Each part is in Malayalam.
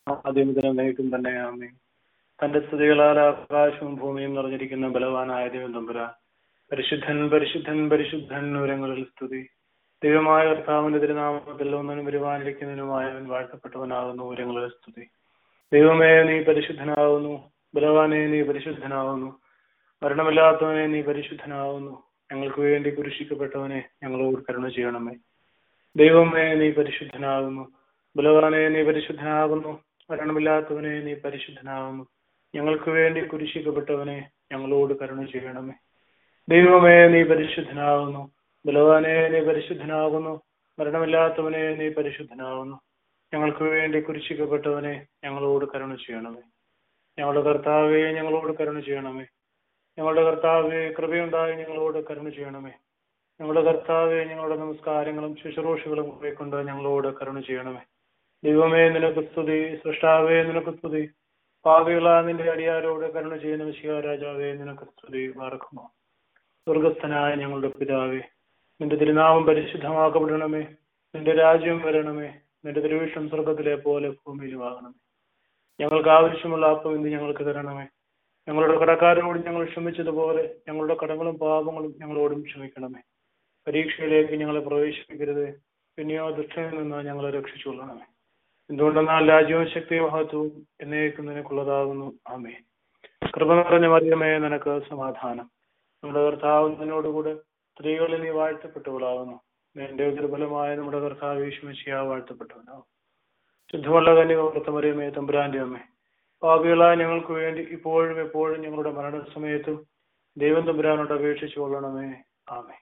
ആദ്യം മുതൽ എന്നേക്കും തന്നെ ആമേ തന്റെ സ്തുതികളാൽ ആകാശവും ഭൂമിയും നിറഞ്ഞിരിക്കുന്ന ബലവാനായ ദൈവം തമ്പുരാൻ പരിശുദ്ധൻ പരിശുദ്ധൻ പരിശുദ്ധൻ ഉരങ്ങളിൽ സ്തുതി ദൈവമായ കർത്താവിന്റെ തിരുനാമത്തിൽ ഒന്നിനും വരുവാനിരിക്കുന്നതിനുമായവൻ വാഴ്ത്തപ്പെട്ടവനാകുന്നു ഉരങ്ങളിൽ സ്തുതി ദൈവമേ നീ പരിശുദ്ധനാകുന്നു ബലവാനെ നീ പരിശുദ്ധനാകുന്നു മരണമില്ലാത്തവനെ നീ പരിശുദ്ധനാകുന്നു ഞങ്ങൾക്ക് വേണ്ടി കുരിശിക്കപ്പെട്ടവനെ ഞങ്ങളോട് കരുണ ചെയ്യണമേ ദൈവമേ നീ പരിശുദ്ധനാകുന്നു ബലവാനെ നീ പരിശുദ്ധനാകുന്നു മരണമില്ലാത്തവനെ നീ പരിശുദ്ധനാകുന്നു ഞങ്ങൾക്ക് വേണ്ടി കുരിശിക്കപ്പെട്ടവനെ ഞങ്ങളോട് കരുണ ചെയ്യണമേ ദൈവമേ നീ പരിശുദ്ധനാകുന്നു ബലവാനെ നീ പരിശുദ്ധനാകുന്നു മരണമില്ലാത്തവനെ നീ പരിശുദ്ധനാകുന്നു ഞങ്ങൾക്ക് വേണ്ടി കുരിശിക്കപ്പെട്ടവനെ ഞങ്ങളോട് കരുണ ചെയ്യണമേ ഞങ്ങളുടെ കർത്താവെ ഞങ്ങളോട് കരുണ ചെയ്യണമേ ഞങ്ങളുടെ കർത്താവെ കൃപയുണ്ടായി ഞങ്ങളോട് കരുണ ചെയ്യണമേ ഞങ്ങളുടെ കർത്താവെ ഞങ്ങളുടെ നമസ്കാരങ്ങളും ശുശ്രൂഷകളും കൊണ്ട് ഞങ്ങളോട് കരുണ ചെയ്യണമേ ദൈവമേ നിനക്ക് സ്തുതി സൃഷ്ടാവേ നിനക്ക് സ്തുതി പാവികളാ നിന്റെ അടിയാരോട് കരുണ ചെയ്യുന്ന വിശിക രാജാവേ നിനക്ക് സ്തുതി വാർക്കുമോ സ്വർഗസ്ഥനായ ഞങ്ങളുടെ പിതാവേ നിന്റെ തിരുനാമം പരിശുദ്ധമാക്കപ്പെടണമേ നിന്റെ രാജ്യം വരണമേ നിന്റെ തിരുവിഷം സ്വർഗത്തിലെ പോലെ ഭൂമിയിലുമാകണമേ ഞങ്ങൾക്ക് ആവശ്യമുള്ള അപ്പം ഇന്ന് ഞങ്ങൾക്ക് തരണമേ ഞങ്ങളുടെ കടക്കാരോട് ഞങ്ങൾ ക്ഷമിച്ചതുപോലെ ഞങ്ങളുടെ കടങ്ങളും പാപങ്ങളും ഞങ്ങളോടും ക്ഷമിക്കണമേ പരീക്ഷയിലേക്ക് ഞങ്ങളെ പ്രവേശിപ്പിക്കരുത് പിന്നെയോ ദുഷ്ടനിൽ നിന്ന് ഞങ്ങളെ രക്ഷിച്ചുകൊള്ളണമേ എന്തുകൊണ്ടെന്നാൽ രാജ്യവും ശക്തിയും മഹത്വവും എന്നേക്കും നിനക്കുള്ളതാകുന്നു ആമേ കൃപ നിറഞ്ഞ മറിയമേ നിനക്ക് സമാധാനം നമ്മുടെ കർത്താവ് നിന്നോടുകൂടെ സ്ത്രീകളിൽ നീ വാഴ്ത്തപ്പെട്ടവളാകുന്നു നിന്റെ ദുർബലമായ നമ്മുടെ കർത്താവ് ഈശ്വമിശിയാ വാഴ്ത്തപ്പെട്ടവനാകും ശുദ്ധമുള്ള കന്യക മറിയമേ തമ്പുരാന്റെ അമ്മേ പാപികളായ ഞങ്ങൾക്ക് വേണ്ടി ഇപ്പോഴും എപ്പോഴും ഞങ്ങളുടെ മരണസമയത്തും ദൈവം തമ്പുരാനോട് അപേക്ഷിച്ചു കൊള്ളണമേ ആമേ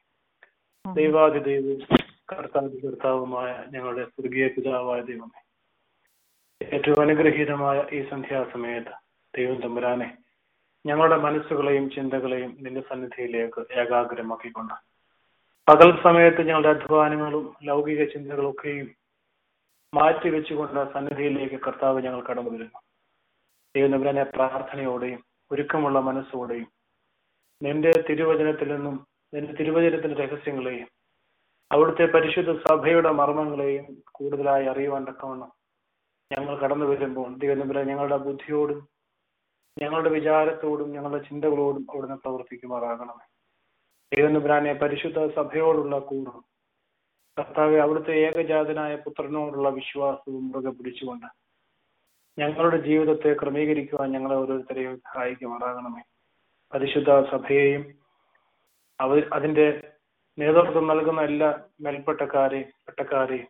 ദൈവാദി ദൈവവും കർത്താതി കർത്താവുമായ ഞങ്ങളുടെ സ്വർഗീയ പിതാവായ ദൈവമേ ഏറ്റവും അനുഗ്രഹീതമായ ഈ സന്ധ്യാസമയത്ത് ദൈവം തമ്പുരാനെ ഞങ്ങളുടെ മനസ്സുകളെയും ചിന്തകളെയും നിന്റെ സന്നിധിയിലേക്ക് ഏകാഗ്രമാക്കിക്കൊണ്ട് പകൽ സമയത്ത് ഞങ്ങളുടെ അധ്വാനങ്ങളും ലൗകിക ചിന്തകളൊക്കെയും മാറ്റിവെച്ചുകൊണ്ട് സന്നിധിയിലേക്ക് കർത്താവ് ഞങ്ങൾ കടന്നു വരുന്നു ദൈവം തമ്പുരാനെ പ്രാർത്ഥനയോടെയും ഒരുക്കമുള്ള മനസ്സോടെയും നിന്റെ തിരുവചനത്തിൽ നിന്നും നിന്റെ തിരുവചനത്തിന്റെ രഹസ്യങ്ങളെയും അവിടുത്തെ പരിശുദ്ധ സഭയുടെ മർമ്മങ്ങളെയും കൂടുതലായി അറിയുവാൻ തക്കവണ്ണം ഞങ്ങൾ കടന്നു വരുമ്പോൾ ദൈവനമ്പുര ഞങ്ങളുടെ ബുദ്ധിയോടും ഞങ്ങളുടെ വിചാരത്തോടും ഞങ്ങളുടെ ചിന്തകളോടും അവിടുന്ന് പ്രവർത്തിക്കുമാറാകണമേ ദൈവനമ്പുരാനെ പരിശുദ്ധ സഭയോടുള്ള കൂടും കർത്താവെ അവിടുത്തെ ഏകജാതനായ പുത്രനോടുള്ള വിശ്വാസവും മുറുകെ പിടിച്ചുകൊണ്ട് ഞങ്ങളുടെ ജീവിതത്തെ ക്രമീകരിക്കുവാൻ ഞങ്ങളെ ഓരോരുത്തരെയും സഹായിക്കുമാറാകണമേ പരിശുദ്ധ സഭയെയും അവ അതിന്റെ നേതൃത്വം നൽകുന്ന എല്ലാ മേൽപ്പെട്ടക്കാരെയും പെട്ടക്കാരെയും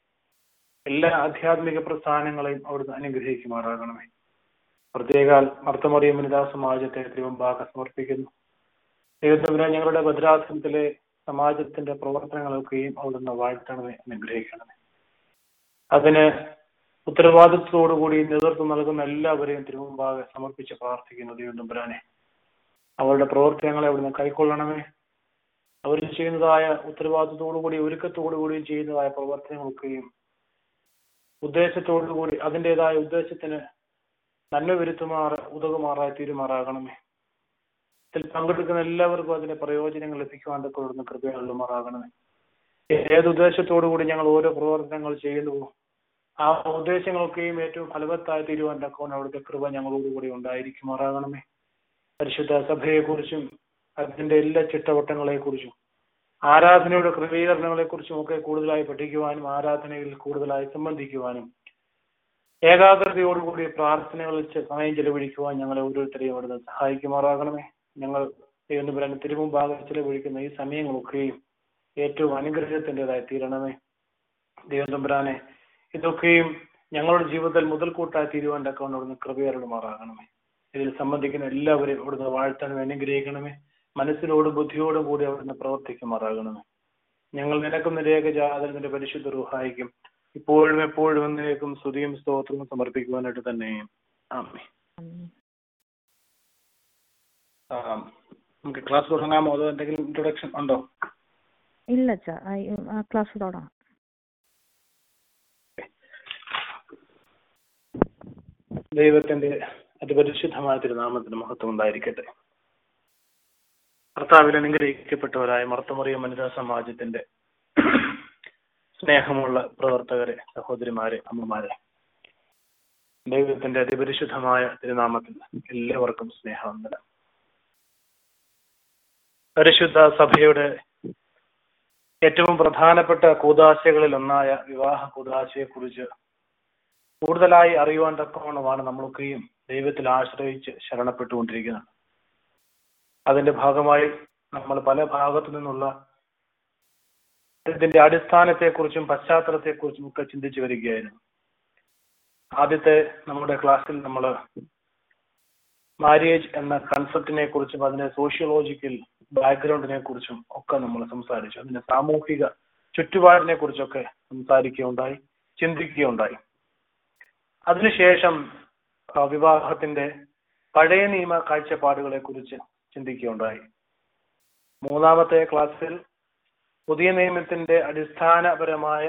എല്ലാ ആധ്യാത്മിക പ്രസ്ഥാനങ്ങളെയും അവിടുന്ന് അനുഗ്രഹിക്കുമാറാകണമേ പ്രത്യേകാൽ മർത്തമറിയ വനിതാ സമാജത്തെ തിരുവമ്പാക സമർപ്പിക്കുന്നു ദൈവത്തിനെ ഞങ്ങളുടെ ഭദ്രാസനത്തിലെ സമാജത്തിന്റെ പ്രവർത്തനങ്ങളൊക്കെയും അവിടുന്ന് വാഴ്ത്തണമേ അനുഗ്രഹിക്കണമേ അതിന് ഉത്തരവാദിത്വത്തോടുകൂടി നേതൃത്വം നൽകുന്ന എല്ലാവരെയും തിരുവമ്പാകെ സമർപ്പിച്ച് പ്രാർത്ഥിക്കുന്നു ദൈവം തമ്പുരാനെ അവരുടെ പ്രവർത്തനങ്ങളെ അവിടുന്ന് കൈക്കൊള്ളണമേ അവർ ചെയ്യുന്നതായ ഉത്തരവാദിത്തത്തോടുകൂടി ഒരുക്കത്തോടുകൂടിയും ചെയ്യുന്നതായ പ്രവർത്തനങ്ങളൊക്കെയും ഉദ്ദേശത്തോടുകൂടി അതിൻ്റെതായ ഉദ്ദേശത്തിന് നന്മ വരുത്തുമാറ ഉതകുമാറായി തീരുമാറാകണമേ ഇതിൽ പങ്കെടുക്കുന്ന എല്ലാവർക്കും അതിന്റെ പ്രയോജനങ്ങൾ ലഭിക്കുവാൻ തൊക്കെ കൃപയുള്ളമാറാകണമേ ഏത് ഉദ്ദേശത്തോടുകൂടി ഞങ്ങൾ ഓരോ പ്രവർത്തനങ്ങൾ ചെയ്യുന്നുവോ ആ ഉദ്ദേശങ്ങളൊക്കെയും ഏറ്റവും ഫലവത്തായി തീരുവാൻ തക്കവണ്ണം അവിടുത്തെ കൃപ ഞങ്ങളോടുകൂടി ഉണ്ടായിരിക്കുമാറാകണമേ പരിശുദ്ധ സഭയെക്കുറിച്ചും അതിന്റെ എല്ലാ ചിട്ടവട്ടങ്ങളെക്കുറിച്ചും ആരാധനയുടെ ക്രമീകരണങ്ങളെക്കുറിച്ചും ഒക്കെ കൂടുതലായി പഠിക്കുവാനും ആരാധനയിൽ കൂടുതലായി സംബന്ധിക്കുവാനും ഏകാഗ്രതയോടുകൂടി പ്രാർത്ഥനകളിൽ ചെ- സമയം ചെലവഴിക്കുവാൻ ഞങ്ങളെ ഓരോരുത്തരെയും അവിടുന്ന് സഹായിക്കുമാറാകണമേ ഞങ്ങൾ ദൈവം തിരുമുമ്പാകെ ചെലവഴിക്കുന്ന ഈ സമയങ്ങളൊക്കെയും ഏറ്റവും അനുഗ്രഹത്തിൻ്റെതായി തീരണമേ ദൈവം തമ്പുരാനെ ഇതൊക്കെയും ഞങ്ങളുടെ ജീവിതത്തിൽ മുതൽക്കൂട്ടായി തീരുവാൻ തക്കവണ്ണം അവിടുന്ന് കൃപയരുമാറാകണമേ ഇതിൽ സംബന്ധിക്കുന്ന എല്ലാവരെയും അവിടുന്ന് വാഴ്ത്താനും അനുഗ്രഹിക്കണമേ മനസ്സിനോടും ബുദ്ധിയോടും കൂടി അവിടുന്ന് പ്രവർത്തിക്കുമാറാകണമേ ഞങ്ങൾ നിനക്കും നിരേക ജാതകത്തിന്റെ പരിശുദ്ധ റുഹായിക്കും ഇപ്പോഴും എപ്പോഴും എന്നേക്കും സ്തുതിയും സ്തോത്രവും സമർപ്പിക്കുവാനായിട്ട് തന്നെ ആമേ ആ, നമുക്ക് ക്ലാസ് തുടങ്ങാമോ അതോ എന്തെങ്കിലും ഇൻട്രൊഡക്ഷൻ ഉണ്ടോ ഇല്ല അച്ഛാ ആ ക്ലാസ് തുടങ്ങാം ദൈവത്തിന്റെ അതിപരിശുദ്ധമായ തിരുനാമത്തിന് മഹത്വം ഉണ്ടായിരിക്കട്ടെ കർത്താവിൽ അനുഗ്രഹിക്കപ്പെട്ടവരായ മർത്തമറിയ വനിതാ സമാജത്തിന്റെ സ്നേഹമുള്ള പ്രവർത്തകരെ സഹോദരിമാരെ അമ്മമാരെ ദൈവത്തിന്റെ അതിപരിശുദ്ധമായ തിരുനാമത്തിൽ എല്ലാവർക്കും സ്നേഹവന്ദനം പരിശുദ്ധ സഭയുടെ ഏറ്റവും പ്രധാനപ്പെട്ട കൂതാശകളിൽ ഒന്നായ വിവാഹ കൂതാശയെ കുറിച്ച് കൂടുതലായി അറിയുവാൻ തക്കവണ്ണമാണ് നമ്മളൊക്കെയും ദൈവത്തിൽ ആശ്രയിച്ച് ശരണപ്പെട്ടുകൊണ്ടിരിക്കുന്നത് അതിന്റെ ഭാഗമായി നമ്മൾ പല ഭാഗത്തു നിന്നുള്ള ഇതിന്റെ അടിസ്ഥാനത്തെക്കുറിച്ചും പശ്ചാത്തലത്തെക്കുറിച്ചും ഒക്കെ ചിന്തിച്ചു വരികയായിരുന്നു ആദ്യത്തെ നമ്മുടെ ക്ലാസ്സിൽ നമ്മൾ മാരിയേജ് എന്ന കൺസെപ്റ്റിനെ കുറിച്ചും അതിന്റെ സോഷ്യോളജിക്കൽ ബാക്ക്ഗ്രൗണ്ടിനെ കുറിച്ചും ഒക്കെ നമ്മൾ സംസാരിച്ചു അതിന്റെ സാമൂഹിക ചുറ്റുപാടിനെ കുറിച്ചൊക്കെ സംസാരിക്കുകയുണ്ടായി ചിന്തിക്കുകയുണ്ടായി അതിനുശേഷം ആ, വിവാഹത്തിന്റെ പഴയ നിയമ കാഴ്ചപ്പാടുകളെ കുറിച്ച് ചിന്തിക്കുകയുണ്ടായി മൂന്നാമത്തെ ക്ലാസ്സിൽ പുതിയ നിയമത്തിന്റെ അടിസ്ഥാനപരമായ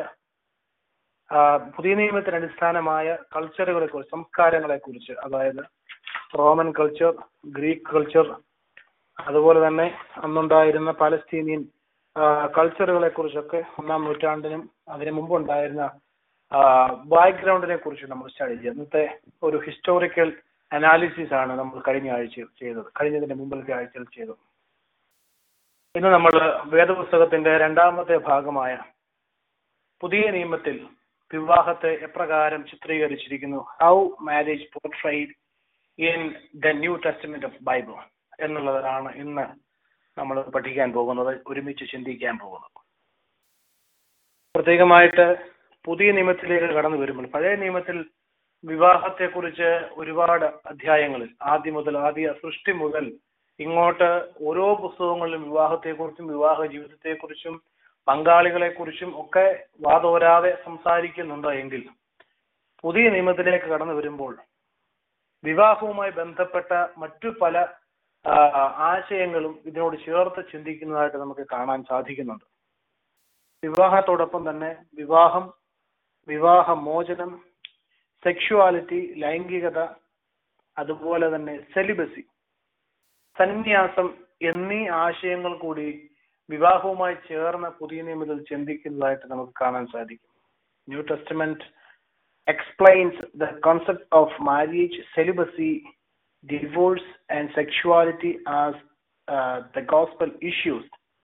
ആ, പുതിയ നിയമത്തിന് അടിസ്ഥാനമായ കൾച്ചറുകളെ കുറിച്ച് സംസ്കാരങ്ങളെ കുറിച്ച് അതായത് റോമൻ കൾച്ചർ ഗ്രീക്ക് കൾച്ചർ അതുപോലെ തന്നെ അന്നുണ്ടായിരുന്ന പാലസ്തീനിയൻ കൾച്ചറുകളെ കുറിച്ചൊക്കെ ഒന്നാം നൂറ്റാണ്ടിനും അതിനു മുമ്പ് ഉണ്ടായിരുന്ന ബാക്ക്ഗ്രൗണ്ടിനെ കുറിച്ച് നമ്മൾ സ്റ്റഡി ചെയ്തു ഇന്നത്തെ ഒരു ഹിസ്റ്റോറിക്കൽ അനാലിസിസ് ആണ് നമ്മൾ കഴിഞ്ഞ ആഴ്ച ചെയ്തത് കഴിഞ്ഞതിന്റെ മുമ്പിലത്തെ ആഴ്ചയിൽ ചെയ്തത് ഇന്ന് നമ്മൾ വേദപുസ്തകത്തിന്റെ രണ്ടാമത്തെ ഭാഗമായ പുതിയ നിയമത്തിൽ വിവാഹത്തെ എപ്രകാരം ചിത്രീകരിച്ചിരിക്കുന്നു how marriage portrayed in the New Testament of Bible എന്നുള്ളതാണ് ഇന്ന് നമ്മൾ പഠിക്കാൻ പോകുന്നത് ഒരുമിച്ച് ചിന്തിക്കാൻ പോകുന്നത് പ്രത്യേകമായിട്ട് പുതിയ നിയമത്തിലേക്ക് കടന്നു വരുമ്പോൾ പഴയ നിയമത്തിൽ വിവാഹത്തെക്കുറിച്ച് ഒരുപാട് അധ്യായങ്ങളിൽ ആദ്യം മുതൽ ആദ്യ സൃഷ്ടി മുതൽ ഇങ്ങോട്ട് ഓരോ പുസ്തകങ്ങളിലും വിവാഹത്തെക്കുറിച്ചും വിവാഹ ജീവിതത്തെക്കുറിച്ചും പങ്കാളികളെക്കുറിച്ചും ഒക്കെ വാതോരാതെ സംസാരിക്കുന്നുണ്ട് എങ്കിൽ പുതിയ നിയമത്തിലേക്ക് കടന്നു വരുമ്പോൾ വിവാഹവുമായി ബന്ധപ്പെട്ട മറ്റു പല ആ, ആശയങ്ങളും ഇതിനോട് ചേർത്ത് ചിന്തിക്കുന്നതായിട്ട് നമുക്ക് കാണാൻ സാധിക്കുന്നുണ്ട് വിവാഹത്തോടൊപ്പം തന്നെ വിവാഹം വിവാഹ മോചനം സെക്ഷുവാലിറ്റി ലൈംഗികത അതുപോലെ തന്നെ സെലിബസി സന്യാസം എന്നീ ആശയങ്ങൾ കൂടി വിവാഹവുമായി ചേർന്ന പുതിയ നിയമത്തിൽ ചിന്തിക്കുന്നതായിട്ട് നമുക്ക് കാണാൻ സാധിക്കും New Testament explains the concept of marriage, celibacy, divorce, and sexuality as uh, the gospel issues.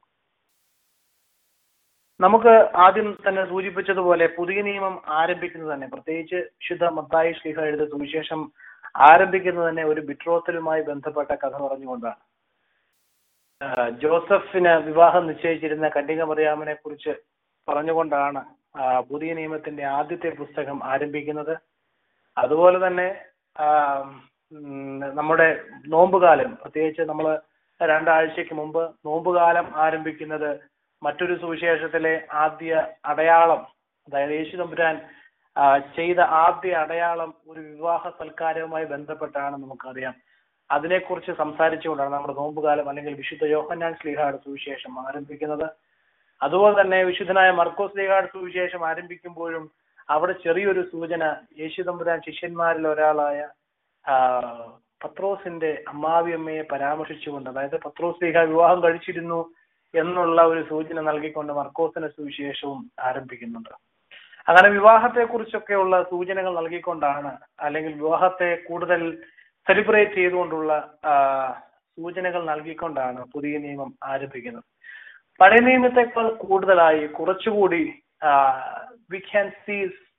നമുക്ക് ആദ്യം തന്നെ സൂചിപ്പിച്ചതുപോലെ പുതിയ നിയമം ആരംഭിക്കുന്നത് തന്നെ പ്രത്യേകിച്ച് വിശുദ്ധ മത്തായി ശ്ലീഹ എഴുതിയ സുവിശേഷം ആരംഭിക്കുന്നത് തന്നെ ഒരു ബിട്രോത്തലുമായി ബന്ധപ്പെട്ട കഥ പറഞ്ഞുകൊണ്ടാണ് ആ, ജോസഫിന് വിവാഹം നിശ്ചയിച്ചിരുന്ന കന്യക മറിയാമനെ കുറിച്ച് പറഞ്ഞുകൊണ്ടാണ് ആ, പുതിയ നിയമത്തിന്റെ ആദ്യത്തെ പുസ്തകം ആരംഭിക്കുന്നത് അതുപോലെ തന്നെ ആ, ഉം, നമ്മുടെ നോമ്പുകാലം പ്രത്യേകിച്ച് നമ്മൾ രണ്ടാഴ്ചക്ക് മുമ്പ് നോമ്പുകാലം ആരംഭിക്കുന്നത് മറ്റൊരു സുവിശേഷത്തിലെ ആദ്യ അടയാളം അതായത് യേശു തമ്പുരാൻ ആ, ചെയ്ത ആദ്യ അടയാളം ഒരു വിവാഹ സൽക്കാരവുമായി ബന്ധപ്പെട്ടാണ് നമുക്കറിയാം അതിനെക്കുറിച്ച് സംസാരിച്ചുകൊണ്ടാണ് നമ്മുടെ നോമ്പുകാലം അല്ലെങ്കിൽ വിശുദ്ധ യോഹന്നാൻ ശ്ലീഹാട് സുവിശേഷം ആരംഭിക്കുന്നത് അതുപോലെ തന്നെ വിശുദ്ധനായ മർക്കോസ് ലീഗാട് സുവിശേഷം ആരംഭിക്കുമ്പോഴും അവിടെ ചെറിയൊരു സൂചന യേശു തമ്പുരാൻ ശിഷ്യന്മാരിൽ ഒരാളായ ആ, പത്രോസിന്റെ അമ്മാവിയമ്മയെ പരാമർശിച്ചുകൊണ്ട് അതായത് പത്രോസ് ലീഗ വിവാഹം കഴിച്ചിരുന്നു എന്നുള്ള ഒരു സൂചന നൽകിക്കൊണ്ട് മർക്കോസിന്റെ സുവിശേഷവും ആരംഭിക്കുന്നുണ്ട് അങ്ങനെ വിവാഹത്തെ കുറിച്ചൊക്കെയുള്ള സൂചനകൾ നൽകിക്കൊണ്ടാണ് അല്ലെങ്കിൽ വിവാഹത്തെ കൂടുതൽ സെലിബ്രേറ്റ് ചെയ്തുകൊണ്ടുള്ള ആ, സൂചനകൾ നൽകിക്കൊണ്ടാണ് പുതിയ നിയമം ആരംഭിക്കുന്നത് പഴയ നിയമത്തെക്കാൾ കൂടുതലായി കുറച്ചുകൂടി we can see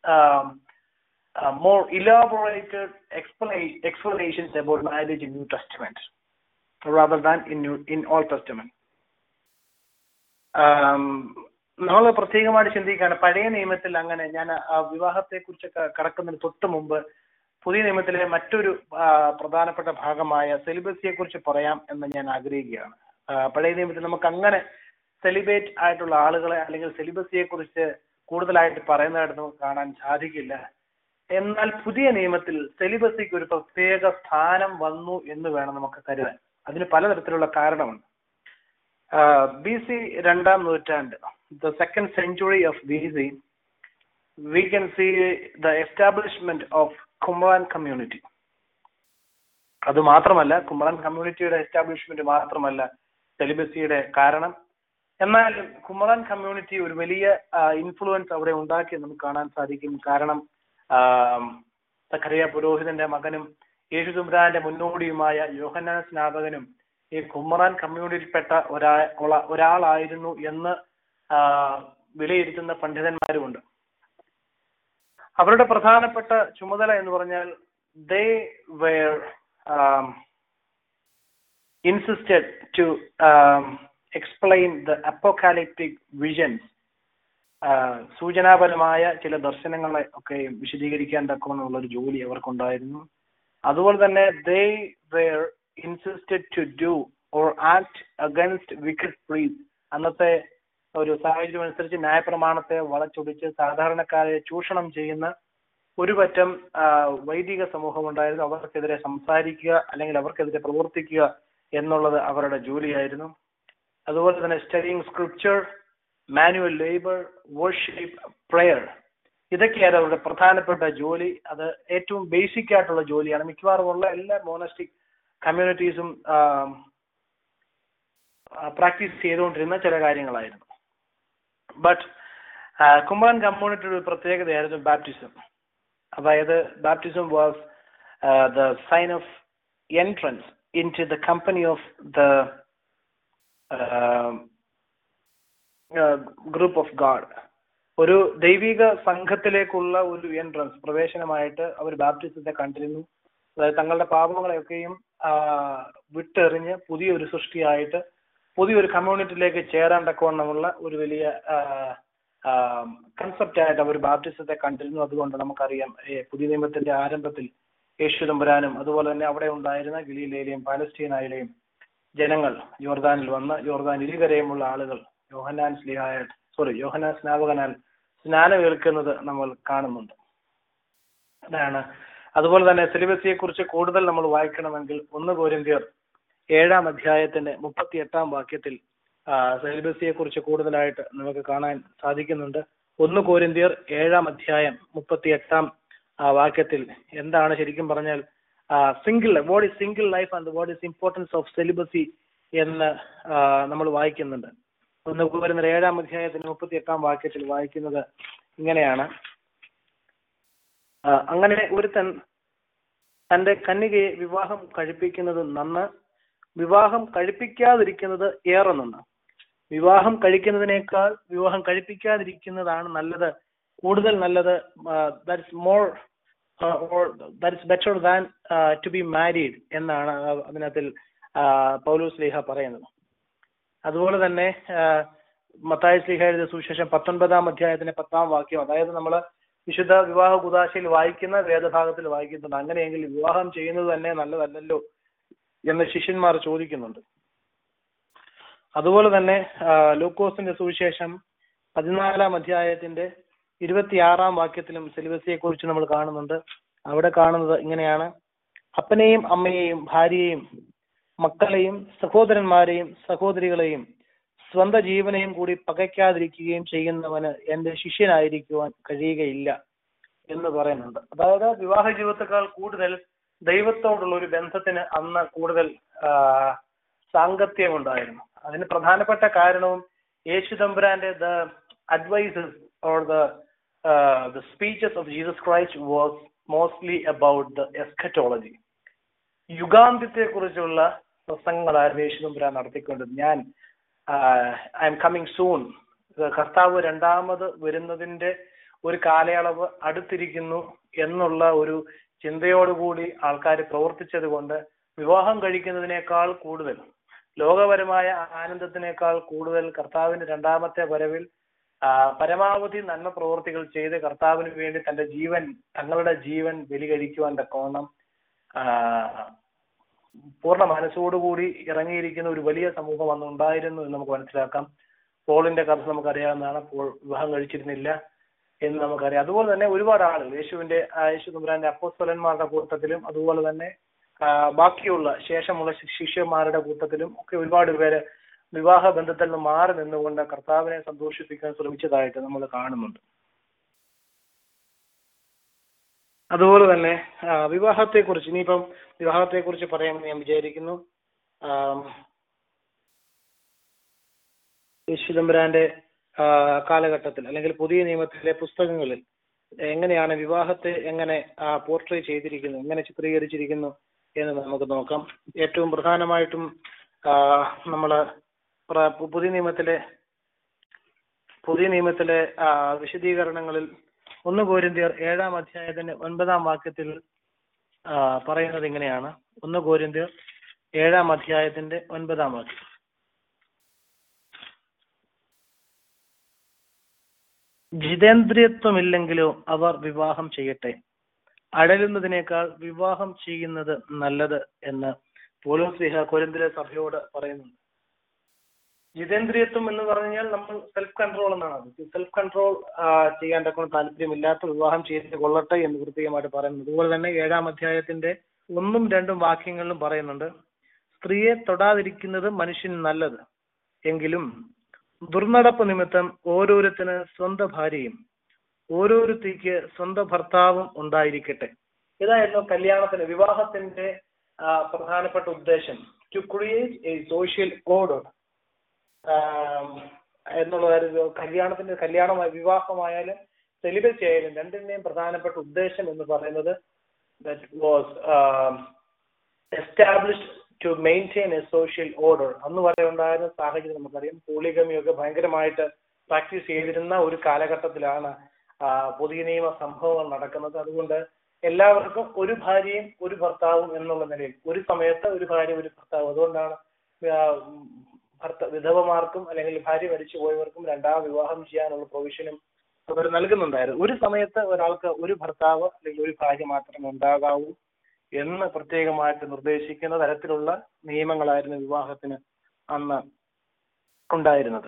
more elaborated explanations about marriage in New Testament rather than in New in Old Testament. നമ്മൾ പ്രത്യേകമായിട്ട് ചിന്തിക്കുകയാണ് പഴയ നിയമത്തിൽ അങ്ങനെ ഞാൻ ആ വിവാഹത്തെ കുറിച്ചൊക്കെ കടക്കുന്നതിന് തൊട്ട് മുമ്പ് പുതിയ നിയമത്തിലെ മറ്റൊരു ആ, പ്രധാനപ്പെട്ട ഭാഗമായ സെലിബസിയെ കുറിച്ച് പറയാം എന്ന് ഞാൻ ആഗ്രഹിക്കുകയാണ് ആ, പഴയ നിയമത്തിൽ നമുക്ക് അങ്ങനെ സെലിബേറ്റ് ആയിട്ടുള്ള ആളുകളെ അല്ലെങ്കിൽ സെലിബസിയെ കുറിച്ച് കൂടുതലായിട്ട് പറയുന്നതായിട്ട് നമുക്ക് കാണാൻ സാധിക്കില്ല എന്നാൽ പുതിയ നിയമത്തിൽ സെലിബസിക്ക് ഒരു പ്രത്യേക സ്ഥാനം വന്നു എന്ന് വേണം നമുക്ക് കരുതാൻ അതിന് പലതരത്തിലുള്ള കാരണമുണ്ട് ബി സി രണ്ടാം നൂറ്റാണ്ട് the second century of B C we can see the establishment of Qumran community അത് മാത്രമല്ല കുമറാൻ കമ്മ്യൂണിറ്റിയുടെ എസ്റ്റാബ്ലിഷ്മെന്റ് മാത്രമല്ല സെലിബസിയുടെ കാരണം എന്നാൽ കുമറാൻ കമ്മ്യൂണിറ്റി ഒരു വലിയ ഇൻഫ്ലുവൻസ് അവിടെ ഉണ്ടാക്കി നമുക്ക് കാണാൻ സാധിക്കും കാരണം ആം, സഖറിയ പുരോഹിതന്റെ മകനും യേശു തമ്പുരാന്റെ മുന്നോടിയുമായ യോഹന്നാൻ സ്നാപകനും ഈ കുമ്മറാൻ കമ്മ്യൂണിറ്റിയിൽപ്പെട്ട ഒരാ ഉള്ള- ഒരാളായിരുന്നു എന്ന് ആ, വിലയിരുത്തുന്ന പണ്ഡിതന്മാരുമുണ്ട് അവരുടെ പ്രധാനപ്പെട്ട ചുമതല എന്ന് പറഞ്ഞാൽ they were insisted to um, explain the apocalyptic visions ആഹ് സൂചനാപരമായ ചില ദർശനങ്ങളെ ഒക്കെ വിശദീകരിക്കാൻ തക്കവണ്ണമുള്ള ഒരു ജോലി അവർക്കുണ്ടായിരുന്നു അതുപോലെ തന്നെ they were insisted to do or act against wicked priests അന്നത്തെ ഒരു സാഹചര്യം അനുസരിച്ച് ന്യായപ്രമാണത്തെ വളച്ചൊടിച്ച് സാധാരണക്കാരെ ചൂഷണം ചെയ്യുന്ന ഒരു പറ്റം ആഹ് വൈദിക സമൂഹം ഉണ്ടായിരുന്നു അവർക്കെതിരെ സംസാരിക്കുക അല്ലെങ്കിൽ അവർക്കെതിരെ പ്രവർത്തിക്കുക എന്നുള്ളത് അവരുടെ ജോലിയായിരുന്നു അതുപോലെ തന്നെ studying scripture manual labour worship prayer ഇതൊക്കെയാണ് അവരുടെ പ്രധാനപ്പെട്ട ജോലി അത് ഏറ്റവും ബേസിക് ആയിട്ടുള്ള ജോലിയാണ് മിക്കവാറും ഉള്ള എല്ലാ മോണസ്റ്റിക് കമ്മ്യൂണിറ്റീസും പ്രാക്ടീസ് ചെയ്തുകൊണ്ടിരുന്ന ചില കാര്യങ്ങളായിരുന്നു ബട്ട് കുമ്പളൻ കമ്മ്യൂണിറ്റിയുടെ ഒരു പ്രത്യേകതയായിരുന്നു ബാപ്റ്റിസം അതായത് baptism was the sign of entrance into the company of the group of God ഒരു ദൈവിക സംഘത്തിലേക്കുള്ള ഒരു എൻട്രൻസ് പ്രവേശനമായിട്ട് അവർ ബാപ്റ്റിസത്തെ കണ്ടിരുന്നു അതായത് തങ്ങളുടെ പാപങ്ങളെയൊക്കെയും ആ, വിട്ടെറിഞ്ഞ് പുതിയൊരു സൃഷ്ടിയായിട്ട് പുതിയൊരു കമ്മ്യൂണിറ്റിയിലേക്ക് ചേരാൻ തക്കവണ്ണമുള്ള ഒരു വലിയ കൺസെപ്റ്റ് ആയിട്ട് അവർ ബാപ്റ്റിസത്തെ കണ്ടിരുന്നു അതുകൊണ്ട് നമുക്കറിയാം ഏ, പുതിയ നിയമത്തിന്റെ ആരംഭത്തിൽ യേശു തമ്പുരാനും അതുപോലെ തന്നെ അവിടെ ഉണ്ടായിരുന്ന ഗലീലയിലെയും പാലസ്തീനായിലെയും ജനങ്ങൾ യോർദാനിൽ വന്ന് യോർദാൻ ഇരുകരയുമുള്ള ആളുകൾ യോഹന്നാൻ സ്ലിഹായ സോറി യോഹന്നാൻ സ്നാപകനാൽ സ്നാനം ഏൽക്കുന്നത് നമ്മൾ കാണുന്നുണ്ട് അതാണ് അതുപോലെ തന്നെ സിലിബസിയെ കുറിച്ച് കൂടുതൽ നമ്മൾ വായിക്കണമെങ്കിൽ ഒന്ന് കോരിന്ത്യർ ഏഴാം അധ്യായത്തിന്റെ മുപ്പത്തി എട്ടാം വാക്യത്തിൽ സിലിബസിയെ കുറിച്ച് കൂടുതലായിട്ട് നമുക്ക് കാണാൻ സാധിക്കുന്നുണ്ട് ഒന്ന് കോരിന്ത്യർ ഏഴാം അധ്യായം മുപ്പത്തി എട്ടാം വാക്യത്തിൽ എന്താണ് ശരിക്കും പറഞ്ഞാൽ single what is single life and what is importance of celibacy എന്ന് നമ്മൾ വായിക്കുന്നുണ്ട് ഒന്ന് കോരിന്ത്യർ ഏഴാം അധ്യായത്തിന്റെ മുപ്പത്തി എട്ടാം വാക്യത്തിൽ വായിക്കുന്നത് ഇങ്ങനെയാണ് ആ, അങ്ങനെ ഒരുത്തൻ തന്റെ കന്യകയെ വിവാഹം കഴിപ്പിക്കുന്നത് നന്ന് വിവാഹം കഴിപ്പിക്കാതിരിക്കുന്നത് ഏറെ നന്ന് വിവാഹം കഴിക്കുന്നതിനേക്കാൾ വിവാഹം കഴിപ്പിക്കാതിരിക്കുന്നതാണ് നല്ലത് കൂടുതൽ നല്ലത് that's more that's better than to be married എന്നാണ് ആ- അതിനകത്തിൽ പൗലോസ് ലേഹ പറയുന്നത് അതുപോലെ തന്നെ മത്തായ സ്ലീഹ എഴുതിയ സുവിശേഷം പത്തൊൻപതാം അധ്യായത്തിന്റെ പത്താം വാക്യം അതായത് നമ്മൾ വിശുദ്ധ വിവാഹ കുദാശയിൽ വായിക്കുന്ന വേദഭാഗത്തിൽ വായിക്കുന്നുണ്ട് അങ്ങനെയെങ്കിൽ വിവാഹം ചെയ്യുന്നത് തന്നെ നല്ലതല്ലല്ലോ എന്ന് ശിഷ്യന്മാർ ചോദിക്കുന്നുണ്ട് അതുപോലെ തന്നെ ആ, ലൂക്കോസിന്റെ സുവിശേഷം പതിനാലാം അധ്യായത്തിന്റെ ഇരുപത്തിയാറാം വാക്യത്തിലും സിലിബസിയെ കുറിച്ച് നമ്മൾ കാണുന്നുണ്ട് അവിടെ കാണുന്നത് ഇങ്ങനെയാണ് അപ്പനെയും അമ്മയെയും ഭാര്യയെയും മക്കളെയും സഹോദരന്മാരെയും സഹോദരികളെയും സ്വന്തം ജീവനെയും കൂടി പകയ്ക്കാതിരിക്കുകയും ചെയ്യുന്നവന് എന്റെ ശിഷ്യനായിരിക്കുവാൻ കഴിയുകയില്ല എന്ന് പറയുന്നുണ്ട് അതായത് വിവാഹ ജീവിതത്തെക്കാൾ കൂടുതൽ ദൈവത്തോടുള്ള ഒരു ബന്ധത്തിന് അന്ന് കൂടുതൽ ആ, സാങ്കത്യമുണ്ടായിരുന്നു അതിന് പ്രധാനപ്പെട്ട കാരണവും യേശു തമ്പുരാന്റെ the advices or the the speeches of Jesus Christ was mostly about the eschatology യുഗാന്ത്യത്തെ കുറിച്ചുള്ള പ്രസംഗങ്ങളായിരുന്നു യേശു തമ്പുരാൻ നടത്തിക്കൊണ്ടത് ഞാൻ ഐ എം കമ്മിങ് സൂൺ കർത്താവ് രണ്ടാമത് വരുന്നതിന്റെ ഒരു കാലയളവ് അടുത്തിരിക്കുന്നു എന്നുള്ള ഒരു ചിന്തയോടുകൂടി ആൾക്കാർ പ്രവർത്തിച്ചത് കൊണ്ട് വിവാഹം കഴിക്കുന്നതിനേക്കാൾ കൂടുതൽ ലോകപരമായ ആനന്ദത്തിനേക്കാൾ കൂടുതൽ കർത്താവിന്റെ രണ്ടാമത്തെ വരവിൽ ആ, പരമാവധി നന്മ പ്രവർത്തികൾ ചെയ്ത് കർത്താവിന് വേണ്ടി തന്റെ ജീവൻ തങ്ങളുടെ ജീവൻ ബലി കഴിക്കുവാൻ തക്കവണ്ണം ആ, പൂർണ്ണ മനസ്സോടുകൂടി ഇറങ്ങിയിരിക്കുന്ന ഒരു വലിയ സമൂഹം അന്ന് ഉണ്ടായിരുന്നു എന്ന് നമുക്ക് മനസ്സിലാക്കാം പോളിന്റെ കഥ നമുക്കറിയാവുന്നതാണ് പോൾ വിവാഹം കഴിച്ചിരുന്നില്ല എന്ന് നമുക്കറിയാം അതുപോലെ തന്നെ ഒരുപാട് ആളുകൾ യേശുവിന്റെ ആ, യേശു തമ്പുരാന്റെ അപ്പോസ്തലന്മാരുടെ കൂട്ടത്തിലും അതുപോലെ തന്നെ ആ, ബാക്കിയുള്ള ശേഷമുള്ള ശി- ശിഷ്യന്മാരുടെ കൂട്ടത്തിലും ഒക്കെ ഒരുപാട് പേര് വിവാഹ ബന്ധത്തിൽ നിന്ന് മാറി നിന്നുകൊണ്ട് കർത്താവിനെ സന്തോഷിപ്പിക്കാൻ ശ്രമിച്ചതായിട്ട് നമ്മൾ കാണുന്നുണ്ട് അതുപോലെ തന്നെ വിവാഹത്തെ കുറിച്ച് ഇനിയിപ്പം വിവാഹത്തെ കുറിച്ച് പറയാമെന്ന് ഞാൻ വിചാരിക്കുന്നു ആം, യേശുദമ്പുരാന്റെ ആ, കാലഘട്ടത്തിൽ അല്ലെങ്കിൽ പുതിയ നിയമത്തിലെ പുസ്തകങ്ങളിൽ എങ്ങനെയാണ് വിവാഹത്തെ എങ്ങനെ പോർട്രേ ചെയ്തിരിക്കുന്നു എങ്ങനെ ചിത്രീകരിച്ചിരിക്കുന്നു എന്ന് നമുക്ക് നോക്കാം ഏറ്റവും പ്രധാനമായിട്ടും നമ്മൾ പുതിയ നിയമത്തിലെ പുതിയ നിയമത്തിലെ ആ, വിശദീകരണങ്ങളിൽ ഒന്ന് കോരിന്തിയർ ഏഴാം അധ്യായത്തിന്റെ ഒൻപതാം വാക്യത്തിൽ ആ, പറയുന്നത് ഇങ്ങനെയാണ് ഒന്ന് കോരിന്തിയർ ഏഴാം അധ്യായത്തിന്റെ ഒൻപതാം വാക്യം ജിതേന്ദ്രിയത്വമില്ലെങ്കിലോ അവർ വിവാഹം ചെയ്യട്ടെ അടലുന്നതിനേക്കാൾ വിവാഹം ചെയ്യുന്നത് നല്ലത് എന്ന് പോലും സ്ലിഹ കൊരിന്തിലെ സഭയോട് പറയുന്നുണ്ട് ജിതേന്ദ്രിയത്വം എന്ന് പറഞ്ഞാൽ നമ്മൾ സെൽഫ് കൺട്രോൾ എന്നാണ് സെൽഫ് കൺട്രോൾ ചെയ്യാൻ തക്ക താല്പര്യമില്ലാത്ത വിവാഹം ചെയ്ത് കൊള്ളട്ടെ എന്ന് പ്രത്യേകമായിട്ട് പറയുന്നത് അതുപോലെ തന്നെ ഏഴാം അധ്യായത്തിന്റെ ഒന്നും രണ്ടും വാക്യങ്ങളിലും പറയുന്നുണ്ട് സ്ത്രീയെ തൊടാതിരിക്കുന്നത് മനുഷ്യന് നല്ലത് എങ്കിലും ദുർനടപ്പ് നിമിത്തം ഓരോരുത്തന് സ്വന്തം ഭാര്യയും ഓരോരുത്തിക്ക് സ്വന്തം ഭർത്താവും ഉണ്ടായിരിക്കട്ടെ ഇതായിരുന്നു കല്യാണത്തിന് വിവാഹത്തിന്റെ ആ, പ്രധാനപ്പെട്ട ഉദ്ദേശം to create a social order എന്നുള്ളതായിരുന്നു കല്യാണത്തിന്റെ കല്യാണമായി വിവാഹമായാലും സെലിബ്രേറ്റ് ആയാലും രണ്ടിന്റെയും പ്രധാനപ്പെട്ട ഉദ്ദേശം എന്ന് പറയുന്നത് that was established to maintain a social order അന്ന് വരെ ഉണ്ടായിരുന്ന സാഹചര്യം നമുക്കറിയാം പോളിഗമിയൊക്കെ ഭയങ്കരമായിട്ട് പ്രാക്ടീസ് ചെയ്തിരുന്ന ഒരു കാലഘട്ടത്തിലാണ് ആ, പുതിയ നിയമ സംഭവങ്ങൾ നടക്കുന്നത് അതുകൊണ്ട് എല്ലാവർക്കും ഒരു ഭാര്യയും ഒരു ഭർത്താവും എന്നുള്ള നിലയിൽ ഒരു സമയത്ത് ഒരു ഭാര്യ ഒരു ഭർത്താവ് അതുകൊണ്ടാണ് ആ, ഭർത്ത വിധവമാർക്കും അല്ലെങ്കിൽ ഭാര്യ മരിച്ചു പോയവർക്കും രണ്ടാം വിവാഹം ചെയ്യാനുള്ള പ്രൊവിഷനും അവർ നൽകുന്നുണ്ടായിരുന്നു ഒരു സമയത്ത് ഒരാൾക്ക് ഒരു ഭർത്താവ് അല്ലെങ്കിൽ ഒരു ഭാര്യ മാത്രമേ ഉണ്ടാകാവൂ എന്ന് പ്രത്യേകമായിട്ട് നിർദ്ദേശിക്കുന്ന തരത്തിലുള്ള നിയമങ്ങളായിരുന്നു വിവാഹത്തിന് അന്ന് ഉണ്ടായിരുന്നത്